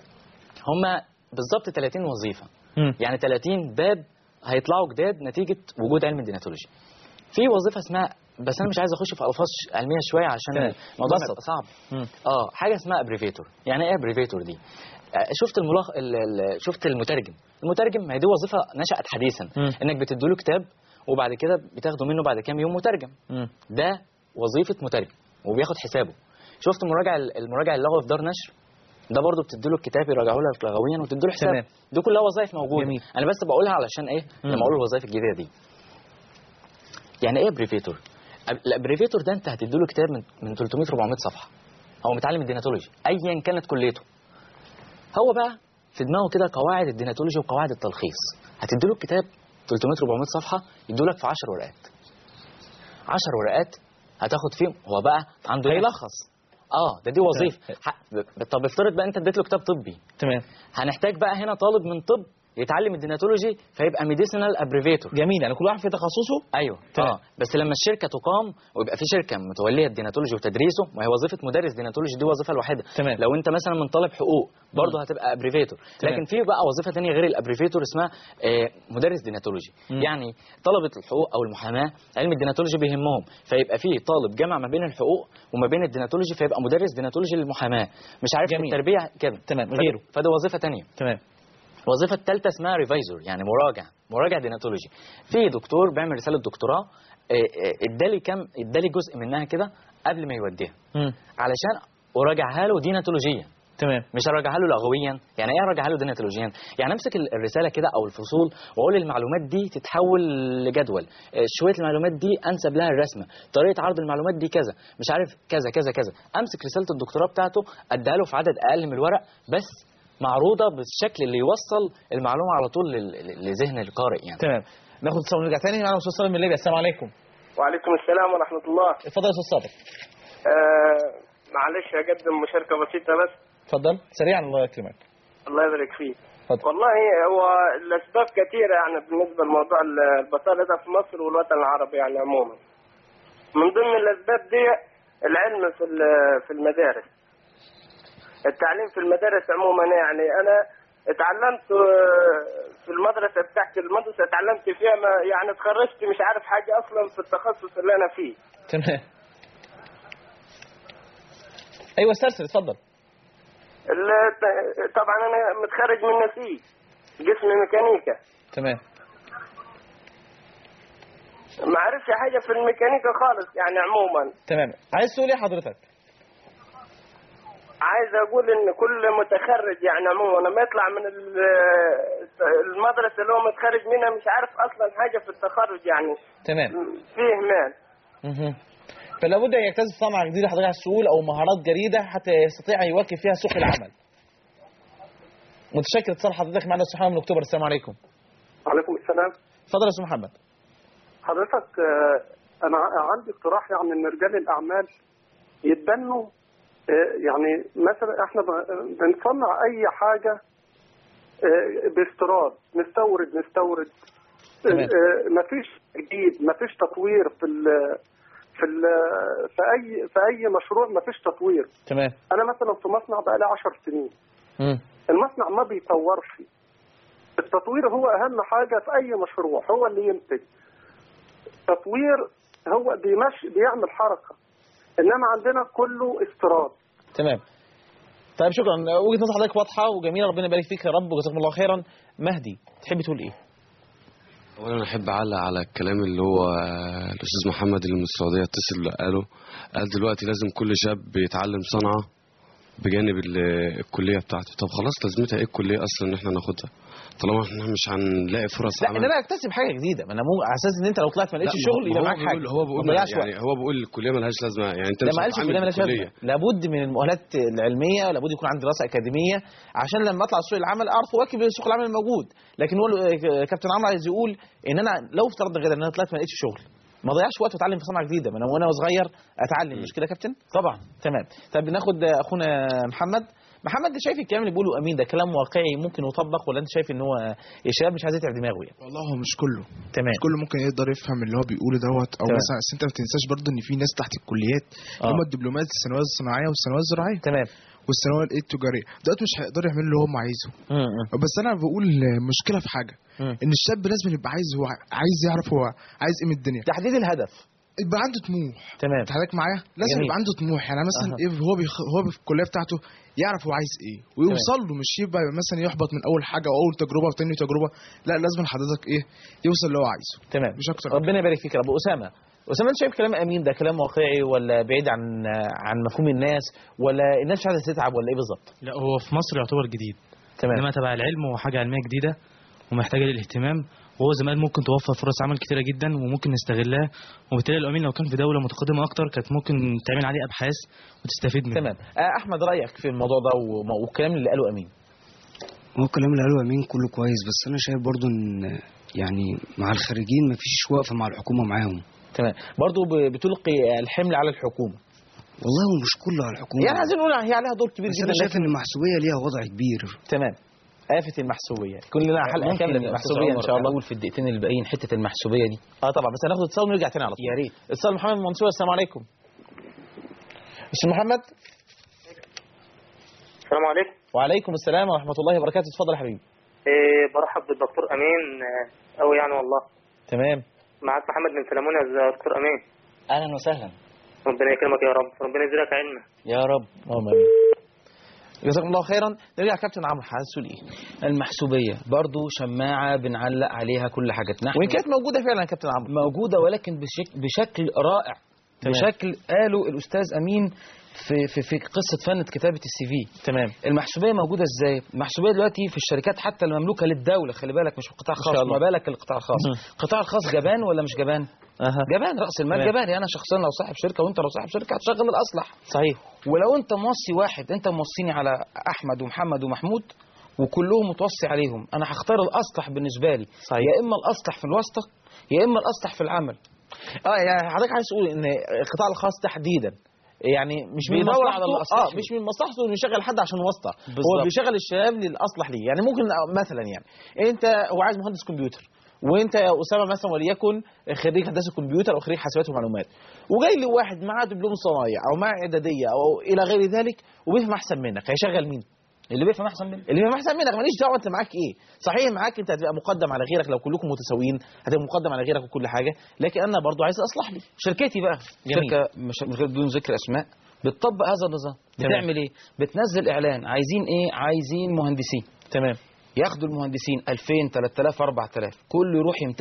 هم بالظبط 30 وظيفه مم. يعني 30 باب هيطلعوا جداد نتيجه وجود علم الديناتولوجي في وظيفه اسمها بس انا مش عايز اخش في الفاظ علميه شويه عشان تمام. الموضوع بسط. هيبقى صعب مم. اه حاجه اسمها ابريفيتور يعني ايه ابريفيتور دي آه، شفت الملخ... ال... ال... شفت المترجم المترجم ما هي دي وظيفه نشأت حديثا مم. انك بتديله كتاب وبعد كده بتاخده منه بعد كام يوم مترجم مم. ده وظيفه مترجم وبياخد حسابه شفت المراجع المراجع اللغوي في دار نشر ده برضه بتديله الكتاب يراجعه لك لغويا وتديله حساب تمام. دي كلها وظائف موجوده جميل. انا بس بقولها علشان ايه مم. لما اقول الوظائف الجديده دي يعني ايه ابريفيتور الابريفيتور ده انت هتديله كتاب من من 300 400 صفحه هو متعلم الديناتولوجي ايا كانت كليته هو بقى في دماغه كده قواعد الديناتولوجي وقواعد التلخيص هتديله الكتاب 300 400 صفحه يدولك في 10 ورقات 10 ورقات هتاخد فيهم هو بقى عنده هيلخص اه ده دي وظيفه ح- ب- طب افترض بقى انت اديت له كتاب طبي تمام هنحتاج بقى هنا طالب من طب يتعلم الديناتولوجي فيبقى ميديسينال ابريفيتور جميل يعني كل واحد في تخصصه ايوه تمام. اه بس لما الشركه تقام ويبقى في شركه متوليه الديناتولوجي وتدريسه وهي وظيفه مدرس ديناتولوجي دي وظيفه الوحيده تمام. لو انت مثلا من طالب حقوق برضه هتبقى ابريفيتور تمام. لكن في بقى وظيفه ثانيه غير الابريفيتور اسمها آه، مدرس ديناتولوجي مم. يعني طلبه الحقوق او المحاماه علم الديناتولوجي بيهمهم فيبقى في طالب جمع ما بين الحقوق وما بين الديناتولوجي فيبقى مدرس ديناتولوجي للمحاماه مش عارف في جميل. التربيه كده تمام فده- غيره فده وظيفه ثانيه تمام الوظيفه الثالثه اسمها ريفايزر يعني مراجع مراجع ديناتولوجي في دكتور بيعمل رساله دكتوراه آه، آه، ادالي كام ادالي جزء منها كده قبل ما يوديها مم. علشان اراجعها له ديناتولوجيا تمام مش اراجعها له لغويا يعني ايه اراجعها له ديناتولوجيا يعني امسك ال- الرساله كده او الفصول واقول المعلومات دي تتحول لجدول آه، شويه المعلومات دي انسب لها الرسمه طريقه عرض المعلومات دي كذا مش عارف كذا كذا كذا امسك رساله الدكتوراه بتاعته اديها له في عدد اقل من الورق بس معروضه بالشكل اللي يوصل المعلومه على طول لل- لل- لذهن القارئ يعني تمام ناخد اتصال ونرجع تاني معانا استاذ صابر من ليبيا السلام عليكم وعليكم السلام ورحمة الله اتفضل يا استاذ صابر آه معلش أقدم مشاركة بسيطة بس اتفضل سريعا الله يكرمك الله يبارك فيك اتفضل. والله هو الأسباب كثيرة يعني بالنسبة لموضوع البطالة ده في مصر والوطن العربي يعني عموما من ضمن الأسباب دي العلم في ال- في المدارس التعليم في المدارس عموما يعني أنا اتعلمت آه، في المدرسة بتاعتي المدرسة اتعلمت فيها ما يعني اتخرجت مش عارف حاجة أصلا في التخصص اللي أنا فيه تمام ايوه استرسل اتفضل ال- طبعا انا متخرج من نسيج قسم ميكانيكا تمام ما اعرفش حاجه في الميكانيكا خالص يعني عموما تمام عايز تقول ايه حضرتك عايز اقول ان كل متخرج يعني عموما لما يطلع من ال- المدرسه اللي هو متخرج منها مش عارف اصلا حاجه في التخرج يعني تمام فيه اهمال مهم. فلا بد ان يكتسب صنعه جديده حضرتك على السوق او مهارات جديده حتى يستطيع ان يواكب فيها سوق العمل متشكر اتصال حضرتك معنا استاذ محمد من اكتوبر السلام عليكم عليكم السلام اتفضل يا استاذ محمد حضرتك آه، انا ع- عندي اقتراح يعني ان رجال الاعمال يتبنوا آه، يعني مثلا احنا ب- بنصنع اي حاجه آه، باستيراد نستورد نستورد تمام. ما فيش جديد ما فيش تطوير في ال في ال في اي في اي مشروع ما فيش تطوير تمام انا مثلا في مصنع بقى لي 10 سنين مم. المصنع ما بيطورش التطوير هو اهم حاجه في اي مشروع هو اللي ينتج تطوير هو بيمشي بيعمل حركه انما عندنا كله استيراد تمام طيب شكرا وجهه نظر حضرتك واضحه وجميله ربنا يبارك فيك يا رب وجزاكم الله خيرا مهدي تحب تقول ايه اولا انا احب اعلق على الكلام اللي هو آه، الاستاذ محمد اللي من السعوديه اتصل قاله قال دلوقتي لازم كل شاب يتعلم صنعه بجانب ال- الكليه بتاعته طب خلاص لازمتها ايه الكليه اصلا ان احنا ناخدها طالما احنا مش هنلاقي فرص لا عمل ان انا اكتسب حاجه جديده ما انا مو على اساس ان انت لو طلعت ما لقيتش لا، شغل ما يبقى هو معاك حاجه بيقول- هو بيقول ما تضيعش يعني وقت. هو بيقول الكليه ملهاش لازمه يعني انت لا مش ما قالش هتتعامل كلها مالهاش بالكلية. لازمه لابد من المؤهلات العلميه لابد يكون عندي دراسه اكاديميه عشان لما اطلع سوق العمل اعرف اواكب سوق العمل الموجود لكن هو آه، كابتن عمرو عايز يقول ان انا لو افترضنا كده ان انا طلعت ما لقيتش شغل ما ضيعش وقت واتعلم في صنعه جديده ما انا وانا صغير اتعلم مش كده يا كابتن طبعا تمام طب بناخد آه، اخونا محمد محمد انت شايف الكلام اللي بيقوله امين ده كلام واقعي ممكن يطبق ولا انت شايف ان هو الشباب مش عايز يتعب دماغه يعني والله هو مش كله تمام مش كله ممكن يقدر يفهم اللي هو بيقوله دوت او تمام. مثلا أصل انت ما تنساش برضه ان في ناس تحت الكليات آه. هم الدبلومات الثانويه الصناعيه والثانويه الزراعيه تمام والثانويه الايه التجاريه دلوقتي مش هيقدروا يعملوا اللي هم عايزه بس انا بقول مشكله في حاجه ان الشاب لازم يبقى عايز هو عايز يعرف هو عايز ايه من الدنيا تحديد الهدف يبقى عنده طموح تمام انت حضرتك معايا لازم جميل. يبقى عنده طموح يعني مثلا أها. ايه هو بيخ... هو في الكليه بتاعته يعرف هو عايز ايه ويوصل له مش يبقى مثلا يحبط من اول حاجه او اول تجربه وتاني تجربه لا لازم حضرتك ايه يوصل اللي هو عايزه تمام مش اكتر ربنا يبارك فيك يا رب اسامه اسامه انت شايف كلام امين ده كلام واقعي ولا بعيد عن عن مفهوم الناس ولا الناس مش عايزه تتعب ولا ايه بالظبط لا هو في مصر يعتبر جديد تمام انما تبع العلم هو حاجه علميه جديده ومحتاجه للاهتمام وهو زمان ممكن توفر فرص عمل كتيره جدا وممكن نستغلها وبالتالي الامين لو كان في دوله متقدمه اكتر كانت ممكن تعمل عليه ابحاث وتستفيد منه تمام آه، احمد رايك في الموضوع ده وم- والكلام اللي قاله امين هو الكلام اللي قاله امين كله كويس بس انا شايف برضو ان يعني مع الخارجين مفيش وقفه مع الحكومه معاهم تمام برضو ب- بتلقي الحمل على الحكومه والله هو مش كله على الحكومه يعني عايزين نقول هي عليها دور كبير بس جدا انا شايف لكن- ان المحسوبيه ليها وضع كبير تمام آفة المحسوبية يكون لنا حلقة ممكن كاملة يا المحسوبية أستاذ إن شاء عمر الله اقول في الدقيقتين اللي باقيين حته المحسوبيه دي اه طبعا بس هناخد اتصال ونرجع تاني على طول يا ريت اتصال محمد منصور السلام عليكم استاذ محمد السلام عليكم وعليكم السلام ورحمة الله وبركاته اتفضل يا حبيبي إيه برحب بالدكتور امين آه، أوي يعني والله تمام معاك محمد بن سلمون يا دكتور امين اهلا وسهلا ربنا يكرمك يا رب ربنا يزيدك علما يا رب اللهم امين جزاكم الله خيرا نرجع كابتن عمرو عايز تقول ايه المحسوبيه برضو شماعه بنعلق عليها كل حاجتنا وان كانت موجودة فعلا يا كابتن عمرو موجوده ولكن بشك بشكل رائع تمام. بشكل قاله الاستاذ امين في في في قصه فن كتابه السي في تمام المحسوبيه موجوده ازاي المحسوبيه دلوقتي في الشركات حتى المملوكه للدوله خلي بالك مش في القطاع إن الخاص شاء الله. ما بالك القطاع الخاص القطاع الخاص جبان ولا مش جبان أها. جبان راس المال تمام. جبان يعني انا شخصيا لو صاحب شركه وانت لو صاحب شركه هتشغل الاصلح صحيح ولو انت موصي واحد انت موصيني على احمد ومحمد ومحمود وكلهم متوصي عليهم انا هختار الاصلح بالنسبه لي صحيح. يا اما الاصلح في الواسطه يا اما الاصلح في العمل اه يعني حضرتك عايز تقول ان القطاع الخاص تحديدا يعني مش من بيدور مصلحته على الأصلح اه ليه. مش من مصلحته انه يشغل حد عشان واسطه هو بالظبط. بيشغل الشباب للاصلح ليه يعني ممكن مثلا يعني انت هو عايز مهندس كمبيوتر وانت يا اسامه مثلا وليكن خريج هندسه كمبيوتر او خريج حاسبات ومعلومات وجاي لي واحد معاه دبلوم صنايع او معاه اعداديه او الى غير ذلك وبيفهم احسن منك هيشغل مين؟ اللي بيفهم احسن منك اللي بيفهم احسن منك ماليش دعوه انت معاك ايه صحيح معاك انت هتبقى مقدم على غيرك لو كلكم متساويين هتبقى مقدم على غيرك وكل حاجه لكن انا برضو عايز اصلح لي شركتي بقى جميل. شركه مش من غير بدون ذكر اسماء بتطبق هذا النظام تمام. بتعمل ايه بتنزل اعلان عايزين ايه عايزين مهندسين تمام ياخدوا المهندسين 2000 3000 4000 كله يروح يمتحن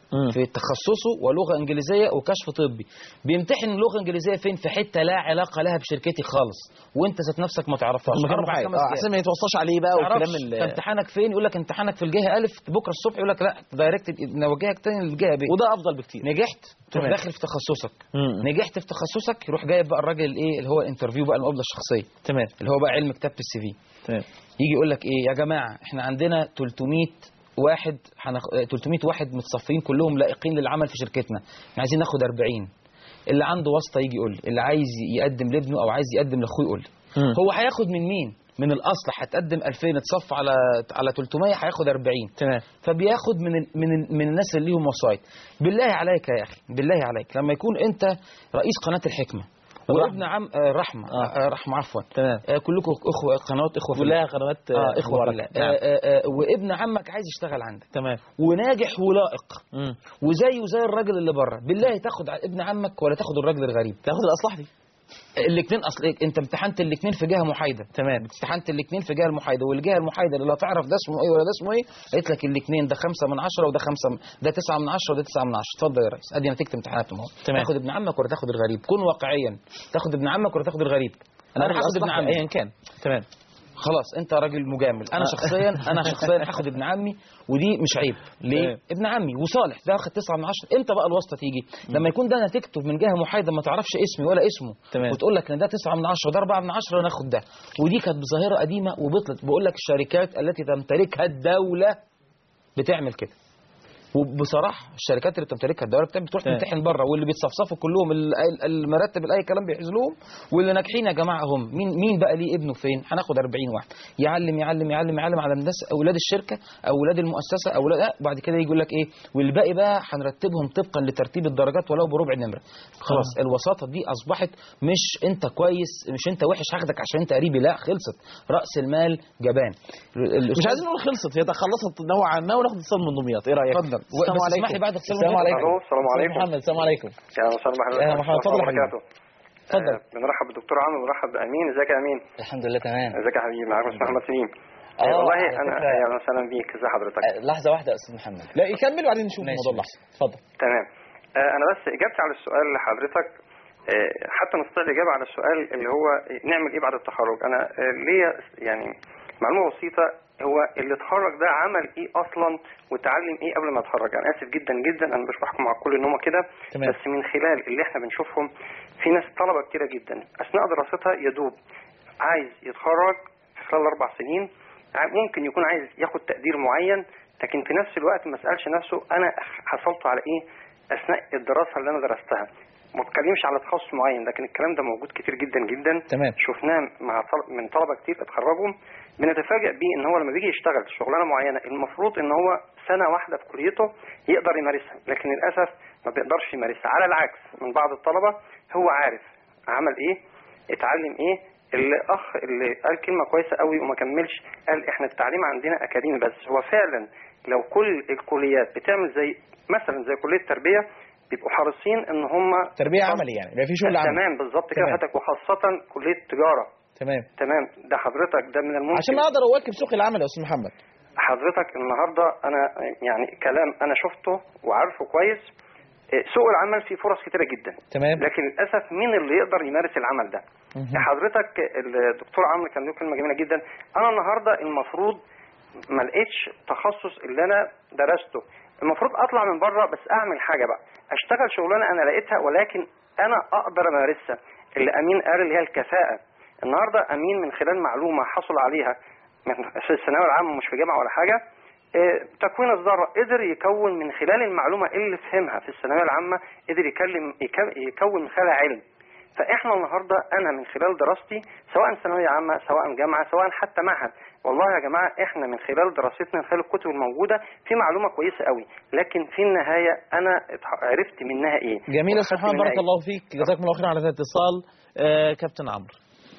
في تخصصه ولغه انجليزيه وكشف طبي بيمتحن لغه انجليزيه فين في حته لا علاقه لها بشركتي خالص وانت ذات نفسك ما تعرفهاش مكان أربع محايد. خمس آه، جهات. عشان ما يتوصاش عليه بقى تعرفش. والكلام ال- فامتحانك فين يقول لك امتحانك في الجهه الف بكره الصبح يقول لك لا دايركت نوجهك تاني للجهه ب وده افضل بكتير نجحت تروح تمام. داخل في تخصصك نجحت في تخصصك يروح جايب بقى الراجل الايه اللي هو الانترفيو بقى المقابله الشخصيه تمام اللي هو بقى علم كتابه السي في تمام يجي يقول لك ايه يا جماعه احنا عندنا 300 واحد حنخ... 300 واحد متصفين كلهم لائقين للعمل في شركتنا احنا عايزين ناخد 40 اللي عنده واسطه يجي يقول لي اللي عايز يقدم لابنه او عايز يقدم لاخوه يقول لي مم. هو هياخد من مين من الاصل هتقدم 2000 اتصف على على 300 هياخد 40 تمام فبياخد من ال- من ال- من الناس اللي ليهم وسايط بالله عليك يا اخي بالله عليك لما يكون انت رئيس قناه الحكمه وابن عم آه رحمه آه. رحمه عفوا تمام آه كلكم اخوه قنوات اخوه في كلها الله. قنوات اه اخوه في مباركة. الله نعم. آه آه آه وابن عمك عايز يشتغل عندك تمام وناجح ولائق مم. وزيه زي الراجل اللي بره بالله تاخد ع- ابن عمك ولا تاخد الراجل الغريب تاخد الاصلح دي الاثنين اصل إيه؟ انت امتحنت الاثنين في جهه محايده تمام امتحنت الاثنين في جهه المحايده والجهه المحايده اللي لا تعرف ده اسمه ايه ولا ده اسمه ايه قالت لك الاثنين ده خمسة من عشرة وده خمسة من ده تسعة من عشرة وده تسعة من عشرة اتفضل يا ريس ادي نتيجه امتحاناتهم اهو تمام. تاخد ابن عمك ولا تاخد الغريب كن واقعيا تاخد ابن عمك ولا تاخد الغريب انا أخذ هاخد ابن الأصلح عمي ايا كان تمام خلاص انت راجل مجامل انا شخصيا انا شخصيا هاخد ابن عمي ودي مش عيب ليه تمام. ابن عمي وصالح ده واخد 9 من 10 امتى بقى الواسطه تيجي لما يكون ده نتيجته من جهه محايده ما تعرفش اسمي ولا اسمه تمام. وتقول لك ان ده 9 من 10 وده 4 من 10 ناخد ده ودي كانت ظاهره قديمه وبطلت بقول لك الشركات التي تمتلكها الدوله بتعمل كده وبصراحه الشركات اللي بتمتلكها الدوله بتعمل بتروح تمام. تمتحن بره واللي بيتصفصفوا كلهم ال- ال- المرتب الاي كلام بيحزلوهم واللي ناجحين يا جماعه هم مين مين بقى ليه ابنه فين هناخد 40 واحد يعلم يعلم يعلم يعلم على الناس اولاد الشركه اولاد المؤسسه اولاد لا بعد كده يجي يقول لك ايه والباقي بقى هنرتبهم طبقا لترتيب الدرجات ولو بربع نمره خلاص آه. الوساطه دي اصبحت مش انت كويس مش انت وحش هاخدك عشان انت قريبي لا خلصت راس المال جبان ال- مش الأستاذ- عايزين نقول خلصت هي تخلصت نوعا ما وناخد اتصال من دمياط ايه رايك اتفضل. السلام بس عليكم اسمح لي بعد اتصال السلام من عليكم دمياط. السلام عليكم. محمد السلام عليكم يا مساء محمد يا محمد، اتفضل يا حبيبي. اتفضل بنرحب بالدكتور عامر ونرحب بامين ازيك يا امين الحمد لله تمام ازيك يا حبيبي معاك مستر محمد سليم آه، آه والله على انا فكرة- يا وسهلا بيك ازي حضرتك لحظه واحده يا استاذ محمد لا يكمل وبعدين نشوف ماشي، الموضوع اللحظه اتفضل تمام آه انا بس اجابتي على السؤال لحضرتك آه حتى نستطيع الاجابه على السؤال اللي هو نعمل ايه بعد التخرج انا آه ليا يعني معلومه بسيطه هو اللي اتخرج ده عمل ايه اصلا وتعلم ايه قبل ما اتخرج انا اسف جدا جدا انا مش بحكم على الكل ان هم كده تمام. بس من خلال اللي احنا بنشوفهم في ناس طلبه كتيره جدا اثناء دراستها يدوب عايز يتخرج في خلال اربع سنين ع- ممكن يكون عايز ياخد تقدير معين لكن في نفس الوقت ما سالش نفسه انا حصلت على ايه اثناء الدراسه اللي انا درستها ما بتكلمش على تخصص معين لكن الكلام ده موجود كتير جدا جدا تمام. شفناه مع طل... من طلبه كتير اتخرجوا بنتفاجئ بيه ان هو لما بيجي يشتغل شغلانه معينه المفروض ان هو سنه واحده في كليته يقدر يمارسها لكن للاسف ما بيقدرش يمارسها على العكس من بعض الطلبه هو عارف عمل ايه اتعلم ايه اللي اخ اللي قال كلمه كويسه قوي وما كملش قال احنا التعليم عندنا اكاديمي بس هو فعلا لو كل الكليات بتعمل زي مثلا زي كليه التربيه بيبقوا حريصين ان هم تربيه عملي يعني يبقى في شغل عملي تمام بالظبط كده تمام. حضرتك وخاصه كليه التجاره تمام تمام ده حضرتك ده من الممكن عشان اقدر اواكب سوق العمل يا استاذ محمد حضرتك النهارده انا يعني كلام انا شفته وعارفه كويس إيه، سوق العمل فيه فرص كتيره جدا تمام لكن للاسف مين اللي يقدر يمارس العمل ده مهم. حضرتك الدكتور عمرو كان له كلمه جميله جدا انا النهارده المفروض ما لقيتش تخصص اللي انا درسته المفروض اطلع من بره بس اعمل حاجه بقى اشتغل شغلانه انا لقيتها ولكن انا اقدر امارسها اللي امين قال اللي هي الكفاءه النهارده امين من خلال معلومه حصل عليها من في الثانويه العامه مش في جامعه ولا حاجه آه، تكوين الذره قدر يكون من خلال المعلومه اللي فهمها في الثانويه العامه قدر يكلم يك- يكون من خلالها علم فاحنا النهارده انا من خلال دراستي سواء ثانويه عامه سواء جامعه سواء حتى معهد والله يا جماعه احنا من خلال دراستنا من خلال الكتب الموجوده في معلومه كويسه قوي لكن في النهايه انا اتح- عرفت منها ايه جميل يا استاذ وخدت محمد منها بارك إيه. الله فيك جزاكم الله خير على هذا الاتصال آه كابتن عمرو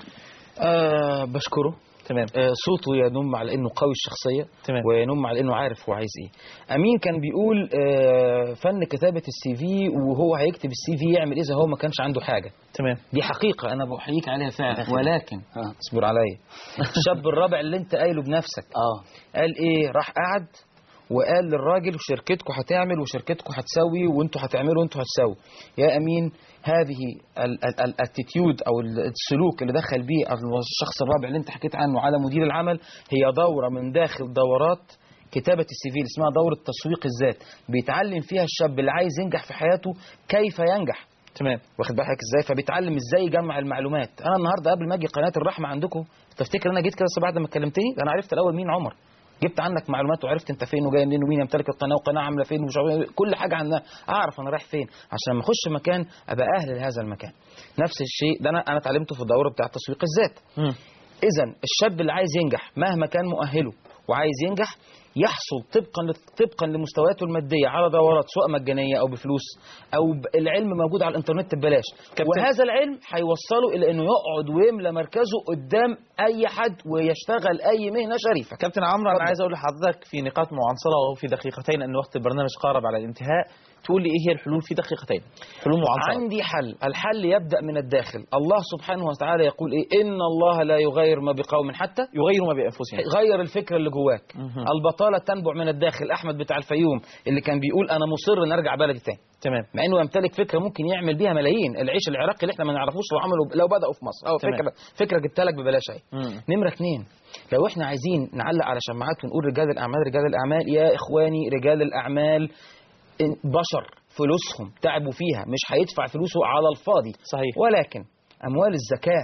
آه بشكره تمام آه صوته ينم على انه قوي الشخصيه تمام. وينم على انه عارف هو عايز ايه امين كان بيقول آه فن كتابه السي في وهو هيكتب السي في يعمل اذا هو ما كانش عنده حاجه تمام دي حقيقه انا بحييك عليها فعلا ولكن اصبر عليا الشاب الرابع اللي انت قايله بنفسك اه قال ايه راح قعد وقال للراجل شركتكم هتعمل وشركتكم هتسوي وانتوا هتعملوا وانتوا هتسوي يا امين هذه الاتيتيود او السلوك اللي دخل بيه الشخص الرابع اللي انت حكيت عنه على مدير العمل هي دوره من داخل دورات كتابة السيفيل اسمها دورة تسويق الذات بيتعلم فيها الشاب اللي عايز ينجح في حياته كيف ينجح تمام واخد بالك ازاي فبيتعلم ازاي يجمع المعلومات انا النهارده قبل ما اجي قناه الرحمه عندكم تفتكر انا جيت كده بس بعد ما كلمتني ده انا عرفت الاول مين عمر جبت عنك معلومات وعرفت انت فين وجاي منين ومين يمتلك القناه والقناه عامله فين ومش عارف- كل حاجه عنها اعرف انا رايح فين عشان لما اخش مكان ابقى اهل لهذا المكان نفس الشيء ده انا انا اتعلمته في الدوره بتاع تسويق الذات اذا الشاب اللي عايز ينجح مهما كان مؤهله وعايز ينجح يحصل طبقا طبقا لمستوياته الماديه على دورات سواء مجانيه او بفلوس او ب- العلم موجود على الانترنت ببلاش وهذا العلم هيوصله الى انه يقعد ويملى مركزه قدام اي حد ويشتغل اي مهنه شريفه كابتن عمرو انا عايز اقول لحضرتك في نقاط معنصره وهو في دقيقتين ان وقت البرنامج قارب على الانتهاء تقول لي ايه هي الحلول في دقيقتين حلول معنصره عندي حل الحل يبدأ من الداخل الله سبحانه وتعالى يقول إيه إن الله لا يغير ما بقوم حتى يغير ما بأنفسهم غير الفكرة اللي جواك البطالة تنبع من الداخل أحمد بتاع الفيوم اللي كان بيقول أنا مصر إن أرجع بلدي تاني تمام مع انه يمتلك فكره ممكن يعمل بيها ملايين العيش العراقي اللي احنا ما نعرفوش لو عملوا لو بداوا في مصر او تمام. فكره فكره جبتها لك ببلاش اهي مم. نمره اثنين لو احنا عايزين نعلق على شماعات ونقول رجال الاعمال رجال الاعمال يا اخواني رجال الاعمال إن- بشر فلوسهم تعبوا فيها مش هيدفع فلوسه على الفاضي صحيح ولكن اموال الزكاه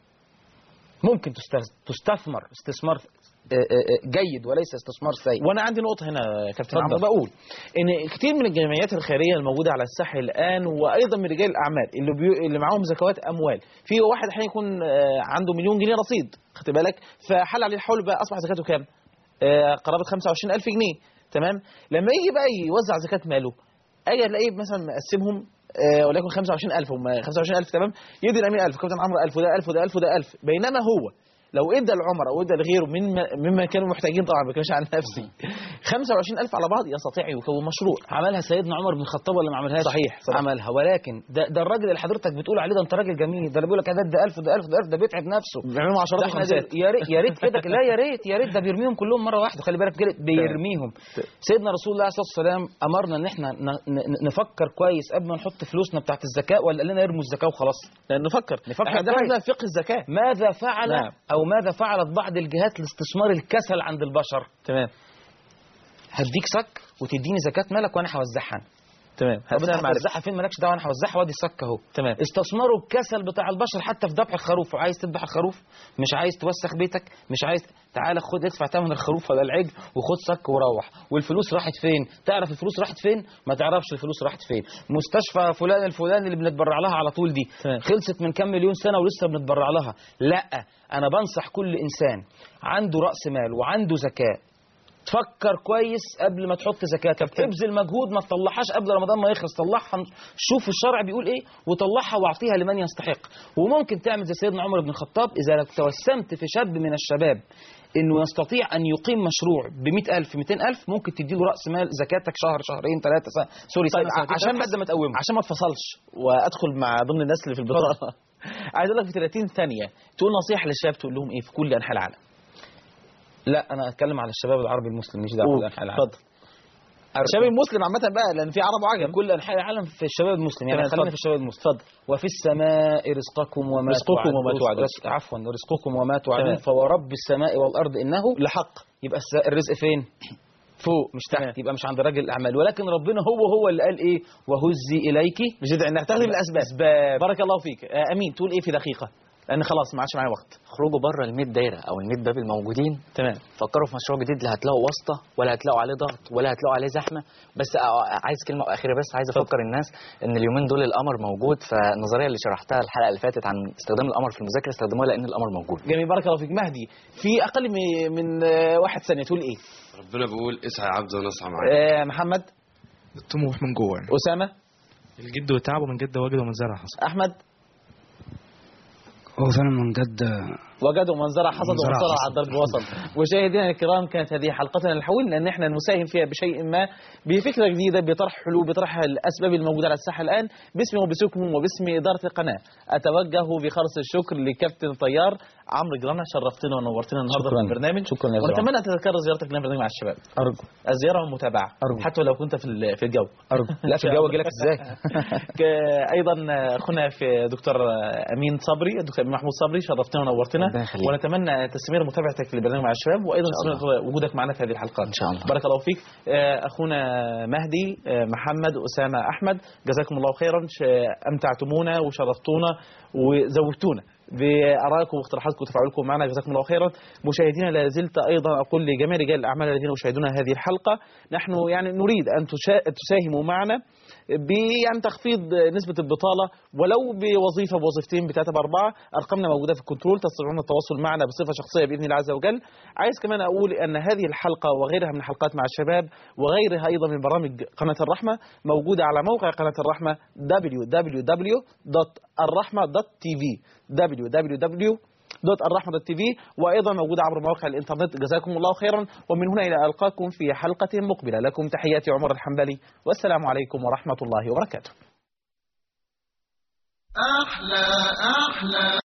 ممكن تست- تستثمر استثمار آه، آه، آه، جيد وليس استثمار سيء وانا عندي نقطه هنا يا كابتن اتفضل. عمرو بقول ان كتير من الجمعيات الخيريه الموجوده على الساحل الان وايضا من رجال الاعمال اللي بيو... اللي معاهم زكوات اموال في واحد احيانا يكون آه، عنده مليون جنيه رصيد خدت بالك فحل عليه الحول بقى اصبح زكاته كام آه، قرابه 25000 جنيه تمام لما يجي بقى يوزع زكاه ماله اجي الاقيه مثلا مقسمهم آه، وليكن 25000 هم 25000 تمام يدي الامين 1000 كابتن عمرو 1000 وده 1000 وده 1000 وده 1000 بينما هو لو ادى العمر او ادى لغيره مما مما كانوا محتاجين طبعا ما بتكلمش عن نفسي 25000 على بعض يستطيع يكون مشروع عملها سيدنا عمر بن الخطاب ولا ما عملهاش صحيح، صحيح. عملها ولكن ده, ده الراجل اللي حضرتك بتقول عليه ده انت راجل جميل ده اللي بيقول لك ده ده 1000 ده 1000 ده 1000 ده بيتعب نفسه بيعملوا عشرات ده احنا وخمسات. دل- يا ريت يا ريت كده لا يا ريت يا ريت ده بيرميهم كلهم مره واحده خلي بالك كده بيرميهم سيدنا رسول الله صلى الله عليه وسلم امرنا ان احنا ن- ن- نفكر كويس قبل ما نحط فلوسنا بتاعت الزكاه ولا قال لنا ارموا الزكاه وخلاص لان نفكر نفكر احنا كويس. درسنا فقه الزكاه ماذا فعل نعم. او ماذا فعلت بعض الجهات لاستثمار الكسل عند البشر تمام هديك صك وتديني زكاه مالك وانا هوزعها أنا. تمام طب انت هتوزعها فين مالكش دعوه انا هوزعها وادي الصك اهو تمام استثمروا الكسل بتاع البشر حتى في ذبح الخروف عايز تذبح الخروف مش عايز توسخ بيتك مش عايز تعالى خد ادفع ثمن الخروف ولا العجل وخد صك وروح والفلوس راحت فين تعرف الفلوس راحت فين ما تعرفش الفلوس راحت فين مستشفى فلان الفلاني اللي بنتبرع لها على طول دي تمام. خلصت من كام مليون سنه ولسه بنتبرع لها لا انا بنصح كل انسان عنده راس مال وعنده زكاه تفكر كويس قبل ما تحط زكاتك ابذل مجهود ما تطلعهاش قبل رمضان ما يخلص طلعها شوف الشرع بيقول ايه وطلعها واعطيها لمن يستحق وممكن تعمل زي سيدنا عمر بن الخطاب اذا توسمت في شاب من الشباب انه يستطيع ان يقيم مشروع ب 100000 200000 ممكن تديله راس مال زكاتك شهر شهرين ثلاثه سنة سوري طيب سنه سنتين عشان لحد ما تقومه عشان ما اتفصلش وادخل مع ضمن الناس اللي في البطاقه عايز اقول لك في 30 ثانيه تقول نصيحه للشباب تقول لهم ايه في كل انحاء العالم لا انا اتكلم على الشباب العربي المسلم مش دعوه قول. بكل انحاء العالم اتفضل الشباب المسلم عامه بقى لان في عرب وعجم كل انحاء العالم في الشباب المسلم يعني تمام، خلينا اتفضل. في الشباب المسلم اتفضل وفي السماء رزقكم وما رزقكم وما توعدون. رزق- عفوا رزقكم وما توعدون تمام. فورب السماء والارض انه لحق يبقى الس- الرزق فين فوق مش تحت تمام. يبقى مش عند راجل الاعمال ولكن ربنا هو هو اللي قال ايه وهزي اليك بجد انك تاخذ بالاسباب اسباب بارك الله فيك آه، امين تقول ايه في دقيقه لان خلاص ما عادش معايا وقت اخرجوا بره ال 100 دايره او ال 100 باب الموجودين تمام فكروا في مشروع جديد لا هتلاقوا واسطه ولا هتلاقوا عليه ضغط ولا هتلاقوا عليه زحمه بس أ- عايز كلمه اخيره بس عايز افكر الناس ان اليومين دول القمر موجود فالنظريه اللي شرحتها الحلقه اللي فاتت عن استخدام القمر في المذاكره استخدموها لان القمر موجود جميل بارك الله فيك مهدي في اقل من- من آه، واحد ثانيه تقول ايه ربنا بيقول اسعى يا عبد وانا اسعى معاك آه، محمد الطموح من جوه يعني اسامه الجد وتعب ومن جد وجد ومن زرع حصل احمد هو فعلا من جد وجدوا من زرع حصد من زرع ومن زرع حصد. على الدرب وصل مشاهدينا الكرام كانت هذه حلقتنا نحاول ان احنا نساهم فيها بشيء ما بفكره جديده بطرح حلول بطرح الاسباب الموجوده على الساحه الان باسمي وباسمكم وباسم اداره القناه اتوجه بخالص الشكر لكابتن طيار عمرو جرانا شرفتنا ونورتنا النهارده في البرنامج شكرا يا ونتمنى ان تتكرر زيارتك لنا برنامج مع الشباب ارجو الزياره والمتابعه أرجو. حتى لو كنت في ال- في الجو ارجو لا في الجو اجي لك ازاي ك- ايضا اخونا في دكتور امين صبري دكتور أمين محمود صبري شرفتنا ونورتنا ربنا يخليك. ونتمنى تستمر متابعتك للبرنامج مع الشباب وايضا إن شاء تستمر وجودك معنا في هذه الحلقات ان شاء الله بارك الله فيك آه، اخونا مهدي آه، محمد اسامه احمد جزاكم الله خيرا ش- امتعتمونا وشرفتونا وزودتونا بارائكم واقتراحاتكم وتفاعلكم معنا جزاكم الله خيرا مشاهدينا لا زلت ايضا اقول لجميع رجال الاعمال الذين يشاهدون هذه الحلقه نحن يعني نريد ان تشا- تساهموا معنا ب يعني تخفيض نسبة البطالة ولو بوظيفة بوظيفتين بثلاثة بأربعة أرقامنا موجودة في الكنترول تستطيعون التواصل معنا بصفة شخصية بإذن الله عز وجل عايز كمان أقول أن هذه الحلقة وغيرها من الحلقات مع الشباب وغيرها أيضا من برامج قناة الرحمة موجودة على موقع قناة الرحمة www.الرحمة.tv www دوت الرحمة دوت تي في وأيضا موجودة عبر مواقع الإنترنت جزاكم الله خيرا ومن هنا إلى ألقاكم في حلقة مقبلة لكم تحياتي عمر الحنبلي والسلام عليكم ورحمة الله وبركاته أحلى أحلى